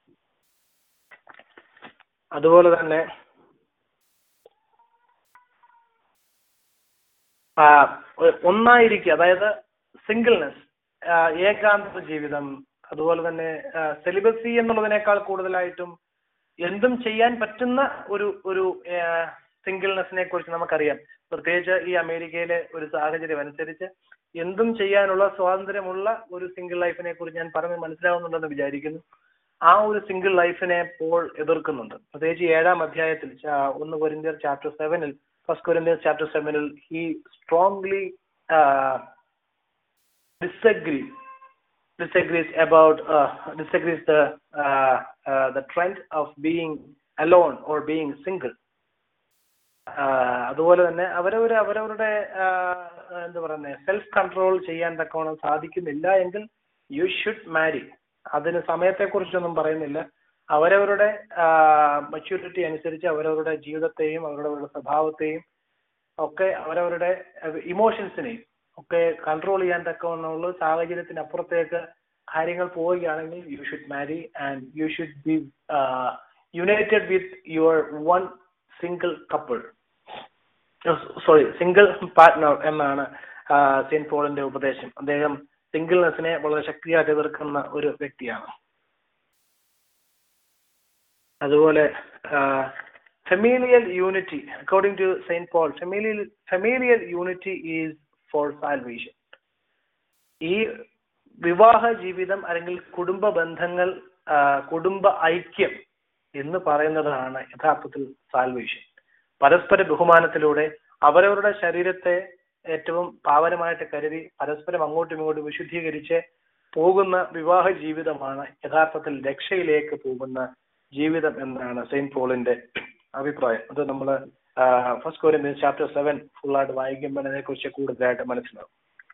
അതുപോലെ തന്നെ ആ, ഒ- ഒന്നായിരിക്കുക അതായത് സിംഗിൾനെസ് ഏകാന്ത ജീവിതം അതുപോലെ തന്നെ സെലിബസി എന്നുള്ളതിനേക്കാൾ കൂടുതലായിട്ടും എന്തും ചെയ്യാൻ പറ്റുന്ന ഒരു ഒരു സിംഗിൾനെസ്സിനെ കുറിച്ച് നമുക്കറിയാം പ്രത്യേകിച്ച് ഈ അമേരിക്കയിലെ ഒരു സാഹചര്യം അനുസരിച്ച് എന്തും ചെയ്യാനുള്ള സ്വാതന്ത്ര്യമുള്ള ഒരു സിംഗിൾ ലൈഫിനെ കുറിച്ച് ഞാൻ പറഞ്ഞ് മനസ്സിലാവുന്നുണ്ടെന്ന് വിചാരിക്കുന്നു ആ ഒരു സിംഗിൾ ലൈഫിനെ പോൾ എതിർക്കുന്നുണ്ട് പ്രത്യേകിച്ച് ഏഴാം അധ്യായത്തിൽ ചാ- ഒന്ന് കൊരിന്ത്യർ ചാപ്റ്റർ സെവനിൽ ഫസ്റ്റ് കൊരിന്ത്യർ ചാപ്റ്റർ സെവനിൽ he strongly disagree disagrees about uh, disagrees the uh, uh, the trend of being alone or being single ആഹ് അതുപോലെ തന്നെ അവരവര് അവരവരുടെ ആഹ് എന്താ പറയുന്നത് സെൽഫ് കൺട്രോൾ ചെയ്യാൻ തക്കവണ്ണം സാധിക്കുന്നില്ല എങ്കിൽ യു ഷുഡ് മാരി അതിന് സമയത്തെ കുറിച്ചൊന്നും പറയുന്നില്ല അവരവരുടെ മെച്യൂരിറ്റി അനുസരിച്ച് അവരവരുടെ ജീവിതത്തെയും അവരവരുടെ സ്വഭാവത്തെയും ഒക്കെ അവരവരുടെ ഇമോഷൻസിനെയും ഒക്കെ കൺട്രോൾ ചെയ്യാൻ തക്കവണ്ണമുള്ള സാഹചര്യത്തിന് അപ്പുറത്തേക്ക് കാര്യങ്ങൾ പോവുകയാണെങ്കിൽ you should marry and you should be united with your one single couple sorry single partner എന്നാണ് സെയിന്റ് പോളിന്റെ ഉപദേശം അദ്ദേഹം സിംഗിൾനെസ്സിനെ വളരെ ശക്തിയായിട്ട് എതിർക്കുന്ന ഒരു വ്യക്തിയാണ് അതുപോലെ familial unity according to Saint Paul familial familial unity is for salvation ഈ വിവാഹ ജീവിതം അല്ലെങ്കിൽ കുടുംബ ബന്ധങ്ങൾ ആ, കുടുംബ ഐക്യം എന്ന് പറയുന്നതാണ് യഥാർത്ഥത്തിൽ സാൽവേഷൻ പരസ്പര ബഹുമാനത്തിലൂടെ അവരവരുടെ ശരീരത്തെ ഏറ്റവും പാവനമായിട്ട് കരുതി പരസ്പരം അങ്ങോട്ടും ഇങ്ങോട്ടും വിശുദ്ധീകരിച്ച് പോകുന്ന വിവാഹ ജീവിതമാണ് യഥാർത്ഥത്തിൽ രക്ഷയിലേക്ക് പോകുന്ന ജീവിതം എന്നാണ് സെയിന്റ് പോളിന്റെ അഭിപ്രായം അത് നമ്മൾ ഫസ്റ്റ് കോരിന്ത്യൻസ് ചാപ്റ്റർ സെവൻ ഫുള്ളായിട്ട് വായിക്കുമ്പോൾ അതിനെക്കുറിച്ച് കൂടുതലായിട്ട് മനസ്സിലാവും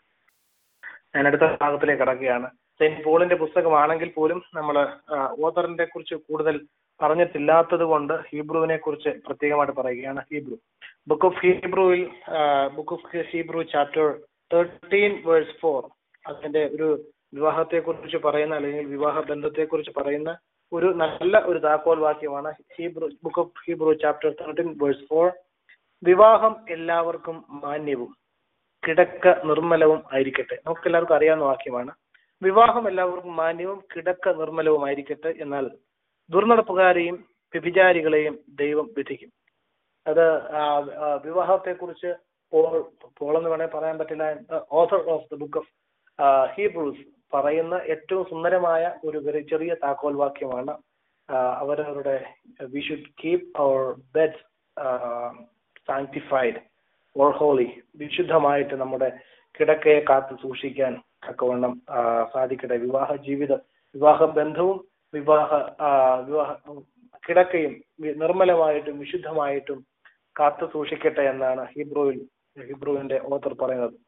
ഞാൻ അടുത്ത ഭാഗത്തിലേക്ക് കടക്കുകയാണ് സെയിന്റ് പോളിന്റെ പുസ്തകമാണെങ്കിൽ പോലും നമ്മൾ ഓതറിനെ കുറിച്ച് കൂടുതൽ പറഞ്ഞിട്ടില്ലാത്തത് കൊണ്ട് ഹീബ്രുവിനെ കുറിച്ച് പ്രത്യേകമായിട്ട് പറയുകയാണ് ഹീബ്രു ബുക്ക് ഓഫ് ഹീബ്രുവിൽ book of Hebrew chapter thirteen verse four അതിന്റെ ഒരു വിവാഹത്തെ കുറിച്ച് പറയുന്ന അല്ലെങ്കിൽ വിവാഹ ബന്ധത്തെ കുറിച്ച് പറയുന്ന ഒരു നല്ല ഒരു താക്കോൽ വാക്യമാണ് Hebrew book of Hebrew chapter thirteen verse four വിവാഹം എല്ലാവർക്കും മാന്യവും കിടക്ക നിർമ്മലവും ആയിരിക്കട്ടെ നമുക്ക് എല്ലാവർക്കും അറിയാവുന്ന വാക്യമാണ് വിവാഹം എല്ലാവർക്കും മാന്യവും കിടക്ക നിർമ്മലവുമായിരിക്കട്ടെ എന്നാൽ ദുർനടപ്പുകാരെയും വ്യഭിചാരികളെയും ദൈവം വിധിക്കും അത് വിവാഹത്തെ കുറിച്ച് പോൾ പോൾ എന്ന് വേണേൽ പറയാൻ പറ്റില്ല author of the book of Hebrews പറയുന്ന ഏറ്റവും സുന്ദരമായ ഒരു very ചെറിയ താക്കോൽ വാക്യമാണ് ആഹ് അവരവരുടെ we should keep our bed sanctified or holy വിശുദ്ധമായിട്ട് നമ്മുടെ കിടക്കയെ കാത്തു സൂക്ഷിക്കാൻ തക്കവണ്ണം ആഹ് സാധിക്കട്ടെ വിവാഹ ജീവിതം വിവാഹ ബന്ധവും വിവാഹ ആഹ് വിവാഹ കിടക്കയും വി- നിർമ്മലമായിട്ടും വിശുദ്ധമായിട്ടും കാത്തു സൂക്ഷിക്കട്ടെ എന്നാണ് ഹീബ്രുവിൽ ഹീബ്രുവിന്റെ ഓത്തർ പറയുന്നത്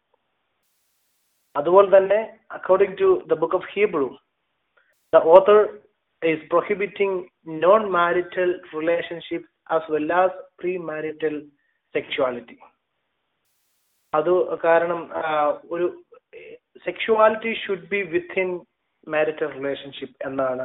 അതുപോലെ തന്നെ according to the book of Hebrew the author is prohibiting non marital relationship as well as pre marital sexuality അത് കാരണം ആ, ഒരു sexuality should be within marital relationship എന്നാണ്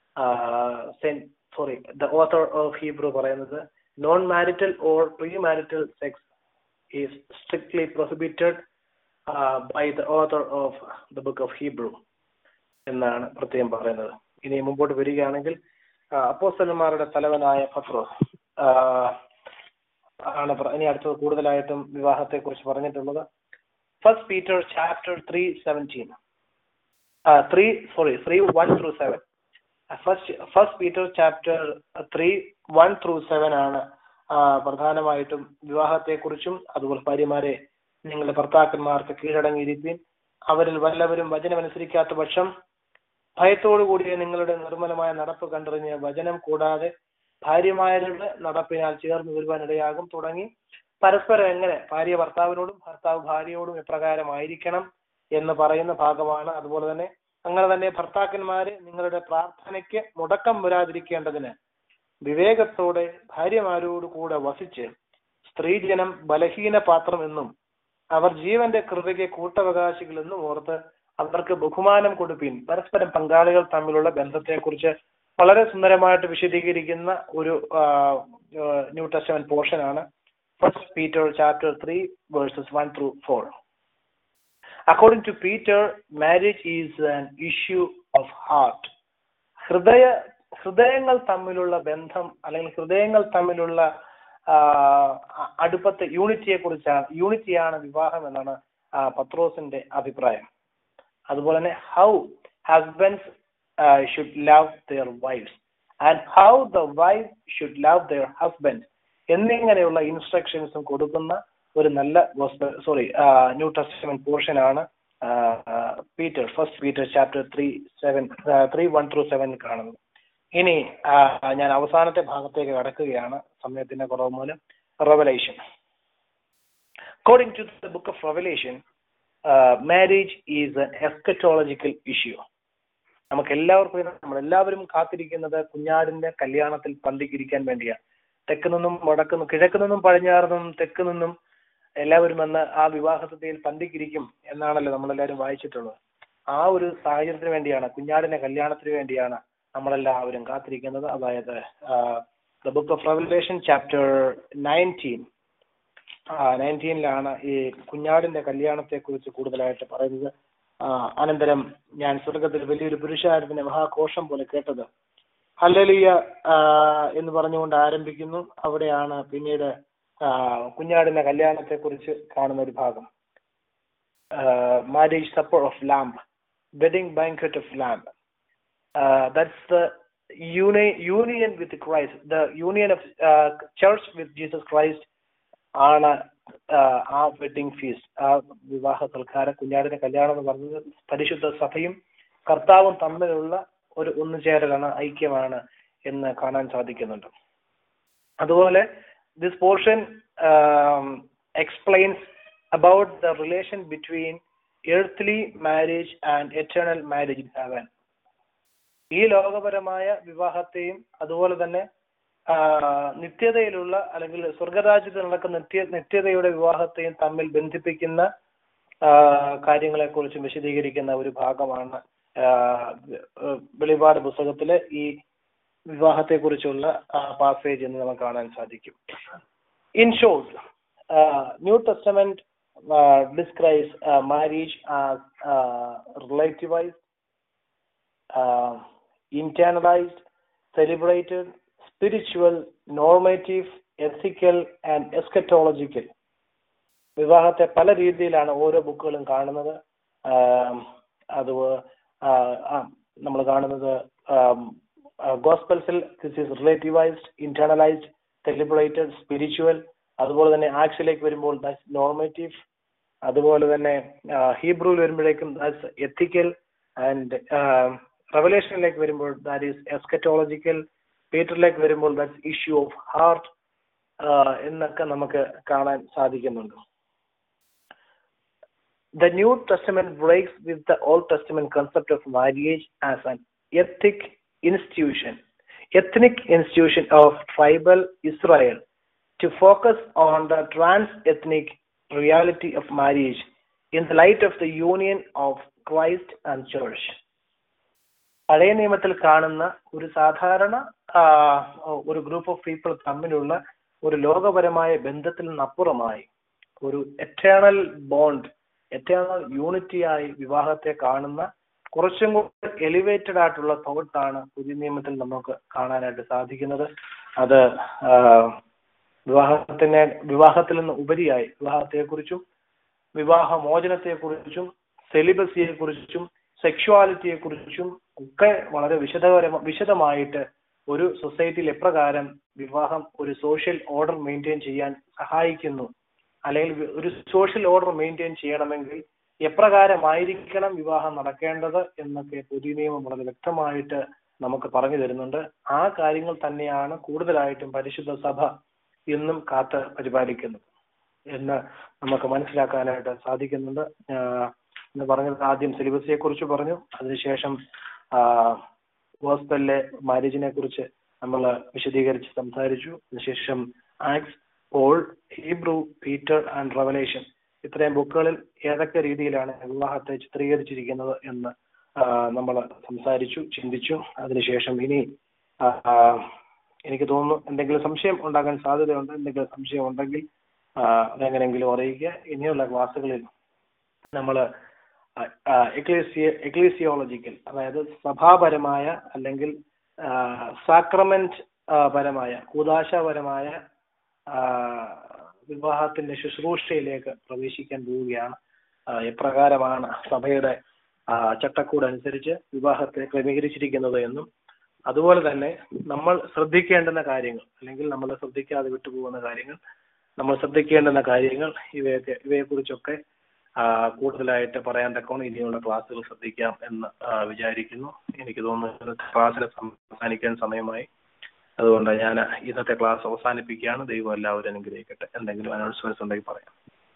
sorry the author of Hebrew പറയുന്നത് non marital or pre marital sex is strictly prohibited by the author of the book of Hebrew എന്നാണ് പ്രത്യേകം പറയുന്നത് ഇനി മുമ്പോട്ട് വരികയാണെങ്കിൽ അപ്പോസ്തലന്മാരുടെ തലവനായ പത്രോസ് ആ, ആണ് പ്ര- ഇനി അടുത്തത് കൂടുതലായിട്ടും വിവാഹത്തെ കുറിച്ച് പറഞ്ഞിട്ടുള്ളത് first Peter chapter three seventeen three sorry three one through seven first first Peter chapter three one through seven ആണ് ആ, പ്രധാനമായിട്ടും വിവാഹത്തെക്കുറിച്ചും അതുപോലെ ഭാര്യമാരെ നിങ്ങളുടെ ഭർത്താക്കന്മാർക്ക് കീഴടങ്ങിയിരിക്കും അവരിൽ വല്ലവരും വചനമനുസരിക്കാത്ത പക്ഷം ഭയത്തോടു കൂടിയ നിങ്ങളുടെ നിർമ്മലമായ നടപ്പ് കണ്ടറിഞ്ഞ് വചനം കൂടാതെ ഭാര്യമാരുടെ നടപ്പിനാൽ ചേർന്ന് വരുവാൻ ഇടയാകും തുടങ്ങി പരസ്പരം എങ്ങനെ ഭാര്യ ഭർത്താവിനോടും ഭർത്താവ് ഭാര്യയോടും എപ്രകാരമായിരിക്കണം എന്ന് പറയുന്ന ഭാഗമാണ് അതുപോലെ തന്നെ അങ്ങനെ തന്നെ ഭർത്താക്കന്മാരെ നിങ്ങളുടെ പ്രാർത്ഥനയ്ക്ക് മുടക്കം വരാതിരിക്കേണ്ടതിന് വിവേകത്തോടെ ഭാര്യമാരോട് കൂടെ വസിച്ച് സ്ത്രീജനം ബലഹീന പാത്രം എന്നും അവർ ജീവന്റെ കൃപയ്ക്ക് കൂട്ടവകാശികൾ എന്നും ഓർത്ത് അവർക്ക് ബഹുമാനം കൊടുപ്പീൻ പരസ്പരം പങ്കാളികൾ തമ്മിലുള്ള ബന്ധത്തെക്കുറിച്ച് വളരെ സുന്ദരമായിട്ട് വിശദീകരിക്കുന്ന ഒരു ന്യൂ ടെസ്റ്റ്മെന്റ് പോർഷൻ ആണ് first Peter chapter three verses one through four according to Peter marriage is an issue of heart ഹൃദയ ഹൃദയങ്ങൾ തമ്മിലുള്ള ബന്ധം അല്ലെങ്കിൽ ഹൃദയങ്ങൾ തമ്മിലുള്ള അടുപ്പത്തെ യൂണിറ്റിയെ കുറിച്ചാണ് യൂണിറ്റിയാണ് വിവാഹം എന്നാണ് ആ, പത്രോസിന്റെ അഭിപ്രായം അതുപോലെ തന്നെ how husbands should love their wives and how the wife should love their husband എന്നിങ്ങനെയുള്ള ഇൻസ്ട്രക്ഷൻസും കൊടുക്കുന്ന ഒരു നല്ല സോറി ന്യൂ ടെസ്റ്റ്മെന്റ് പോർഷൻ ആണ് Peter first Peter chapter three seven three one through seven കാണുന്നത് ഇനി ആ, ഞാൻ അവസാനത്തെ ഭാഗത്തേക്ക് കടക്കുകയാണ് സമയത്തിന്റെ കുറവ് മൂലം Revelation according to the book of Revelation marriage is an eschatological issue നമുക്ക് എല്ലാവർക്കും നമ്മൾ എല്ലാവരും കാത്തിരിക്കുന്നത് കുഞ്ഞാടിന്റെ കല്യാണത്തിൽ പന്തിക്കിരിക്കാൻ വേണ്ടിയാണ് തെക്ക് നിന്നും വടക്ക് നിന്നും കിഴക്ക് നിന്നും പടിഞ്ഞാറ് നിന്നും തെക്ക് നിന്നും എല്ലാവരും വന്ന് ആ വിവാഹത്തിൽ പന്തിക്കിരിക്കും എന്നാണല്ലോ നമ്മളെല്ലാവരും വായിച്ചിട്ടുള്ളത് ആ ഒരു സാഹചര്യത്തിന് വേണ്ടിയാണ് കുഞ്ഞാടിന്റെ കല്യാണത്തിന് വേണ്ടിയാണ് നമ്മളെല്ലാവരും കാത്തിരിക്കുന്നത് അതായത് the book of Revelation chapter nineteen നയൻറ്റീനിലാണ് ഈ കുഞ്ഞാടിന്റെ കല്യാണത്തെ കുറിച്ച് കൂടുതലായിട്ട് പറയുന്നത് ആ, അനന്തരം ഞാൻ സ്വർഗത്തിൽ വലിയൊരു പുരുഷാരത്തിന്റെ മഹാഘോഷം പോലെ കേട്ടത് ഹല്ലലിയ എന്ന് പറഞ്ഞുകൊണ്ട് ആരംഭിക്കുന്നു അവിടെയാണ് പിന്നീട് ആ, കുഞ്ഞാടിന്റെ കല്യാണത്തെ കുറിച്ച് കാണുന്ന ഒരു ഭാഗം marriage supper of lamb wedding banquet of lamb that's the union with Christ the union of church with Jesus Christ ആണ് ആഹ് ആ വെഡിങ് ഫീസ്റ്റ് ആ വിവാഹ സൽക്കാരം കുഞ്ഞാടിന്റെ കല്യാണം എന്ന് പറഞ്ഞത് പരിശുദ്ധ സഭയും കർത്താവും തമ്മിലുള്ള ഒരു ഒന്നുചേരലാണ് ഐക്യമാണ് എന്ന് കാണാൻ സാധിക്കുന്നുണ്ട് അതുപോലെ this portion explains about the relation between earthly marriage and eternal marriage in heaven ഈ ലോകപരമായ വിവാഹത്തെയും അതുപോലെ തന്നെ ആ, നിത്യതയിലുള്ള അല്ലെങ്കിൽ സ്വർഗരാജ്യത്തിൽ നടക്കുന്ന നിത്യ നിത്യതയുടെ വിവാഹത്തെയും തമ്മിൽ ബന്ധിപ്പിക്കുന്ന ആ, കാര്യങ്ങളെക്കുറിച്ചും വിശദീകരിക്കുന്ന ഒരു ഭാഗമാണ് ആ, വെ- വെളിപാട് പുസ്തകത്തിലെ ഈ വിവാഹത്തെക്കുറിച്ചുള്ള പാസേജ് എന്ന് നമുക്ക് കാണാൻ സാധിക്കും in short new testament describes marriage relativize internalized, celebrated, spiritual, normative, ethical and eschatological. വിവാഹത്തെ പല രീതിയിലാണ് ഓരോ ബുക്കുകളും കാണുന്നത് ആം, അത് നമ്മൾ കാണുന്നത് ഗോസ്പൽസിൽ this is relativized internalized celebrated spiritual അതുപോലെ തന്നെ ആക്സിലേക്ക് വരുമ്പോൾ ദാറ്റ്സ് നോർമേറ്റീവ് അതുപോലെ തന്നെ ഹീബ്രുവിൽ വരുമ്പോഴേക്കും ദാറ്റ്സ് എത്തിക്കൽ ആൻഡ് റെവലേഷനിലേക്ക് വരുമ്പോൾ ദാറ്റ് ഈസ് എസ്കറ്റോളജിക്കൽ പീറ്ററിലേക്ക് വരുമ്പോൾ ദാറ്റ്സ് ഇഷ്യൂ ഓഫ് ഹാർട്ട് എന്നൊക്കെ നമുക്ക് കാണാൻ സാധിക്കുന്നുണ്ട് The New Testament breaks with the Old Testament concept of marriage as an ethic institution, ethnic institution of tribal Israel to focus on the trans-ethnic reality of marriage in the light of the union of Christ and Church. പഴയ നിയമത്തിൽ കാണുന്ന ഒരു സാധാരണ ആ, ഒരു ഗ്രൂപ്പ് ഓഫ് പീപ്പിൾ തമ്മിലുള്ള ഒരു ലോകപരമായ ബന്ധത്തിൽ നിന്നപ്പുറമായി ഒരു എറ്റേണൽ ബോണ്ട് എറ്റേണൽ യൂണിറ്റിയായി വിവാഹത്തെ കാണുന്ന കുറച്ചും കൂടി എലിവേറ്റഡ് ആയിട്ടുള്ള തോട്ടാണ് പുതിയ നിയമത്തിൽ നമുക്ക് കാണാനായിട്ട് സാധിക്കുന്നത് അത് ആ, വിവാഹത്തിനെ വിവാഹത്തിൽ നിന്ന് ഉപരിയായി വിവാഹത്തെക്കുറിച്ചും വിവാഹ മോചനത്തെക്കുറിച്ചും സെലിബസിയെ കുറിച്ചും സെക്ഷുവാലിറ്റിയെ കുറിച്ചും ഒക്കെ വളരെ വിശദപരമ വിശദമായിട്ട് ഒരു സൊസൈറ്റിയിൽ എപ്രകാരം വിവാഹം ഒരു സോഷ്യൽ ഓർഡർ മെയിൻറ്റെയിൻ ചെയ്യാൻ സഹായിക്കുന്നു അല്ലെങ്കിൽ വി- ഒരു സോഷ്യൽ ഓർഡർ മെയിൻറ്റെയിൻ ചെയ്യണമെങ്കിൽ എപ്രകാരമായിരിക്കണം വിവാഹം നടക്കേണ്ടത് എന്നൊക്കെ പുതിയ നിയമം വളരെ വ്യക്തമായിട്ട് നമുക്ക് പറഞ്ഞു തരുന്നുണ്ട് ആ കാര്യങ്ങൾ തന്നെയാണ് കൂടുതലായിട്ടും പരിശുദ്ധ സഭ ഇന്നും കാത്ത് പരിപാലിക്കുന്നത് എന്ന് നമുക്ക് മനസ്സിലാക്കാനായിട്ട് സാധിക്കുന്നുണ്ട് ആഹ് എന്ന് പറഞ്ഞത് ആദ്യം സിലബസിനെ കുറിച്ച് പറഞ്ഞു അതിനുശേഷം ഹോസ്പിറ്റലിലെ മാരേജിനെ കുറിച്ച് നമ്മൾ വിശദീകരിച്ച് സംസാരിച്ചു അതിനുശേഷം Acts Paul Hebrew Peter and Revelation ഇത്രയും ബുക്കുകളിൽ ഏതൊക്കെ രീതിയിലാണ് വിവാഹത്തെ ചിത്രീകരിച്ചിരിക്കുന്നത് എന്ന് നമ്മൾ സംസാരിച്ചു ചിന്തിച്ചു അതിനുശേഷം ഇനി ആ, ആ, എനിക്ക് തോന്നുന്നു എന്തെങ്കിലും സംശയം ഉണ്ടാകാൻ സാധ്യതയുണ്ട് എന്തെങ്കിലും സംശയം ഉണ്ടെങ്കിൽ ആ, അതെങ്ങനെയെങ്കിലും അറിയിക്കുക ഇനിയുള്ള ക്ലാസ്സുകളിൽ നമ്മൾ എക്ലീസിയ എക്ലീസിയോളജിക്കൽ അതായത് സഭാപരമായ അല്ലെങ്കിൽ സാക്രമെന്റ് പരമായ കൂതാശപരമായ ആ, വിവാഹത്തിന്റെ ശുശ്രൂഷയിലേക്ക് പ്രവേശിക്കാൻ പോവുകയാണ് ആ, എപ്രകാരമാണ് സഭയുടെ ആ, ചട്ടക്കൂട് അനുസരിച്ച് വിവാഹത്തെ ക്രമീകരിച്ചിരിക്കുന്നത് എന്നും അതുപോലെ തന്നെ നമ്മൾ ശ്രദ്ധിക്കേണ്ടുന്ന കാര്യങ്ങൾ അല്ലെങ്കിൽ നമ്മൾ ശ്രദ്ധിക്കാതെ വിട്ടുപോകുന്ന കാര്യങ്ങൾ നമ്മൾ ശ്രദ്ധിക്കേണ്ടുന്ന കാര്യങ്ങൾ ഇവയൊക്കെ ഇവയെക്കുറിച്ചൊക്കെ ആ, കൂടുതലായിട്ട് പറയാൻ തക്കവണ്ണം ഇനിയുള്ള ക്ലാസ്സുകൾ ശ്രദ്ധിക്കാം എന്ന് ആ, വിചാരിക്കുന്നു എനിക്ക് തോന്നുന്നു ക്ലാസ്സിൽ അവസാനിക്കാൻ സമയമായി അതുകൊണ്ട് ഞാൻ ഇന്നത്തെ ക്ലാസ് അവസാനിപ്പിക്കുകയാണ് ദൈവം എല്ലാവരും അനുഗ്രഹിക്കട്ടെ എന്തെങ്കിലും അനൗൺസ്മെന്റ്സ് ഉണ്ടെങ്കിൽ പറയാം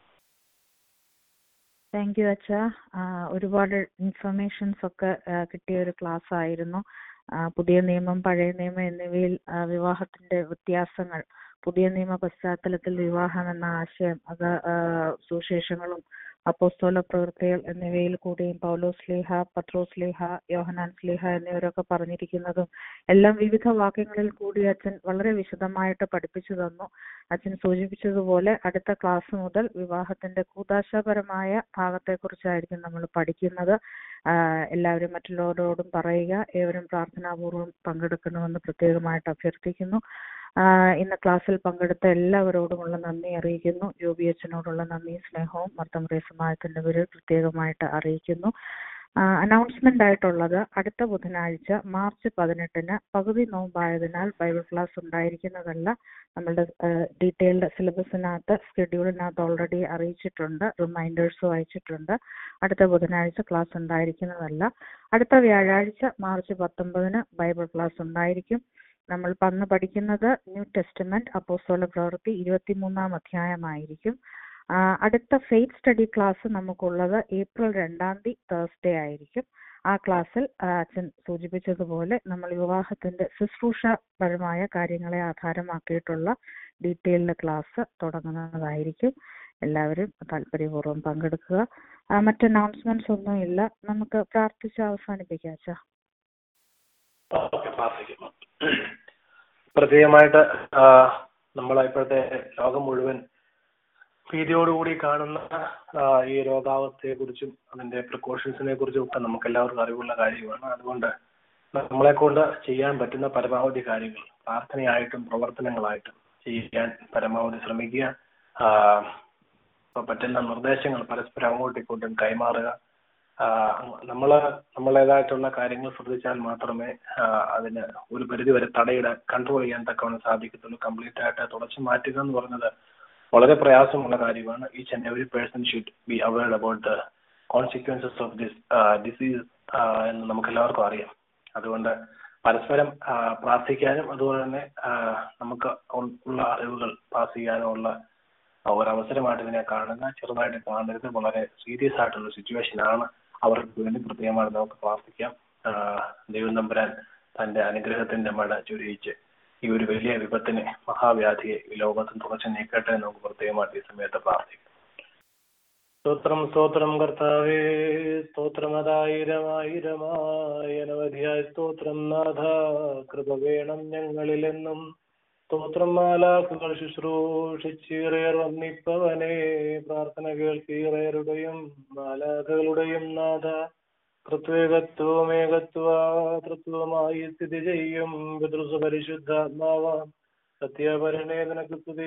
താങ്ക് യു അച്ഛ ഒരുപാട് ഇൻഫർമേഷൻസ് ഒക്കെ ആ, കിട്ടിയ ഒരു ക്ലാസ് ആയിരുന്നു ആ, പുതിയ നിയമം പഴയ നിയമം എന്നിവയിൽ ആ, വിവാഹത്തിന്റെ വ്യത്യാസങ്ങൾ പുതിയ നിയമ പശ്ചാത്തലത്തിൽ വിവാഹം എന്ന ആശയം അത് ആ, സുവിശേഷങ്ങളും അപ്പോസ്തോല പ്രവൃത്തികൾ എന്നിവയിൽ കൂടിയും പൗലോസ് ലീഹ പത്രോസ് ലീഹ യോഹനാൻ സ്ലീഹ എന്നിവരൊക്കെ പറഞ്ഞിരിക്കുന്നതും എല്ലാം വിവിധ വാക്യങ്ങളിൽ കൂടി അച്ഛൻ വളരെ വിശദമായിട്ട് പഠിപ്പിച്ചു തന്നു അച്ഛൻ സൂചിപ്പിച്ചതുപോലെ അടുത്ത ക്ലാസ് മുതൽ വിവാഹത്തിന്റെ കൂതാശപരമായ ഭാഗത്തെക്കുറിച്ചായിരിക്കും നമ്മൾ പഠിക്കുന്നത് ആഹ് എല്ലാവരും മറ്റുള്ളവരോടും പറയുക ഏവരും പ്രാർത്ഥനാപൂർവ്വം പങ്കെടുക്കണമെന്ന് പ്രത്യേകമായിട്ട് അഭ്യർത്ഥിക്കുന്നു ആഹ് ഇന്ന് ക്ലാസ്സിൽ പങ്കെടുത്ത എല്ലാവരോടുമുള്ള നന്ദി അറിയിക്കുന്നു ജോബി അച്ഛനോടുള്ള നന്ദി സ്നേഹവും മർത്തമറിയ സമാജത്തിന്റെ പേരിൽ പ്രത്യേകമായിട്ട് അറിയിക്കുന്നു അനൗൺസ്മെന്റ് ആയിട്ടുള്ളത് അടുത്ത ബുധനാഴ്ച മാർച്ച് പതിനെട്ടിന് പകുതി നോമ്പായതിനാൽ ബൈബിൾ ക്ലാസ് ഉണ്ടായിരിക്കുന്നതല്ല നമ്മളുടെ ഡീറ്റെയിൽഡ് സിലബസിനകത്ത് സ്കെഡ്യൂളിനകത്ത് ഓൾറെഡി അറിയിച്ചിട്ടുണ്ട് റിമൈൻഡേഴ്സും അയച്ചിട്ടുണ്ട് അടുത്ത ബുധനാഴ്ച ക്ലാസ് ഉണ്ടായിരിക്കുന്നതല്ല അടുത്ത വ്യാഴാഴ്ച മാർച്ച് പത്തൊമ്പതിന് ബൈബിൾ ക്ലാസ് ഉണ്ടായിരിക്കും നമ്മൾ അന്ന് പഠിക്കുന്നത് ന്യൂ ടെസ്റ്റമെന്റ് അപ്പോസ്തല പ്രവൃത്തി ഇരുപത്തിമൂന്നാം അധ്യായമായിരിക്കും ആ, അടുത്ത ഫെയ്ത്ത് സ്റ്റഡി ക്ലാസ് നമുക്കുള്ളത് ഏപ്രിൽ രണ്ടാം തീയതി തേഴ്സ്ഡേ ആയിരിക്കും ആ ക്ലാസ്സിൽ ആ, അച്ഛൻ സൂചിപ്പിച്ചതുപോലെ നമ്മൾ വിവാഹത്തിന്റെ ശുശ്രൂഷപരമായ കാര്യങ്ങളെ ആധാരമാക്കിയിട്ടുള്ള ഡീറ്റെയിൽഡ് ക്ലാസ് തുടങ്ങുന്നതായിരിക്കും എല്ലാവരും താല്പര്യപൂർവ്വം പങ്കെടുക്കുക ആ, മറ്റ് അനൗൺസ്മെന്റ്സ് ഒന്നും ഇല്ല നമുക്ക് പ്രാർത്ഥിച്ച് അവസാനിപ്പിക്കാം അച്ഛാ ഓക്കെ, പ്രാർത്ഥിക്കുന്നു പ്രത്യേകമായിട്ട് ആ, നമ്മളെ ഇപ്പോഴത്തെ ലോകം മുഴുവൻ ഭീതിയോടുകൂടി കാണുന്ന ആ, ഈ രോഗാവസ്ഥയെ കുറിച്ചും അതിന്റെ പ്രിക്കോഷൻസിനെ കുറിച്ചും ഒക്കെ നമുക്ക് എല്ലാവർക്കും അറിവുള്ള കാര്യമാണ് അതുകൊണ്ട് നമ്മളെ കൊണ്ട് ചെയ്യാൻ പറ്റുന്ന പരമാവധി കാര്യങ്ങൾ പ്രാർത്ഥനയായിട്ടും പ്രവർത്തനങ്ങളായിട്ടും ചെയ്യാൻ പരമാവധി ശ്രമിക്കുക ആ, ഇപ്പൊ പറ്റുന്ന നിർദ്ദേശങ്ങൾ പരസ്പരം അങ്ങോട്ടും ഇങ്ങോട്ടും കൈമാറുക ആ, നമ്മള് നമ്മളേതായിട്ടുള്ള കാര്യങ്ങൾ ശ്രദ്ധിച്ചാൽ മാത്രമേ ആ, അതിന് ഒരു പരിധി വരെ തടയിടാൻ കൺട്രോൾ ചെയ്യാൻ തക്കവണ്ണം സാധിക്കത്തുള്ളൂ കംപ്ലീറ്റ് ആയിട്ട് തുടച്ചു മാറ്റുക എന്ന് പറഞ്ഞത് വളരെ പ്രയാസമുള്ള കാര്യമാണ് each and every person should be awared about the consequences of this disease എന്ന് നമുക്ക് എല്ലാവർക്കും അറിയാം അതുകൊണ്ട് പരസ്പരം ആ, പ്രാർത്ഥിക്കാനും അതുപോലെ തന്നെ ആ, നമുക്ക് ഉൾ- ഉള്ള അറിവുകൾ പാസ് ചെയ്യാനും ഉള്ള ആ, ഒരു അവസരമായിട്ട് ഇതിനെ കാണുക ചെറുതായിട്ട് കാണരുത് വളരെ സീരിയസ് ആയിട്ടുള്ള സിറ്റുവേഷൻ ആണ് അവർക്ക് വേണ്ടി പ്രത്യേകമായിട്ട് നമുക്ക് പ്രാർത്ഥിക്കാം ആ, ദൈവം തമ്പുരാൻ തന്റെ അനുഗ്രഹത്തിന്റെ മഴ ചൊരിയിച്ച് ഈ ഒരു വലിയ വിപത്തിനെ മഹാവ്യാധിയെ ഈ ലോകത്തിൽ തുടച്ചു നീക്കട്ടെ എന്ന് നമുക്ക് പ്രത്യേകമായിട്ട് ഈ സമയത്ത് പ്രാർത്ഥിക്കാം സ്തോത്രം സ്തോത്രം കർത്താവേ സ്തോത്രമതായിരമായിരമായ അനവധിയായ സ്തോത്രം നാഥ കൃപ വേണം ഞങ്ങളിലെന്നും സ്തോത്രം മാലാഖുകൾ ശുശ്രൂഷിച്ചീറേർ വന്നിപ്പവനെ പ്രാർത്ഥന കേൾക്കീറേരുടെയും മാലാഖകളുടെയും നാഥ കൃത്വേകത്വവും ഏകത്വമായി സ്ഥിതി ചെയ്യും പിതൃസ പരിശുദ്ധാത്മാവാം സത്യപരണേ നിനക്ക് സ്തുതി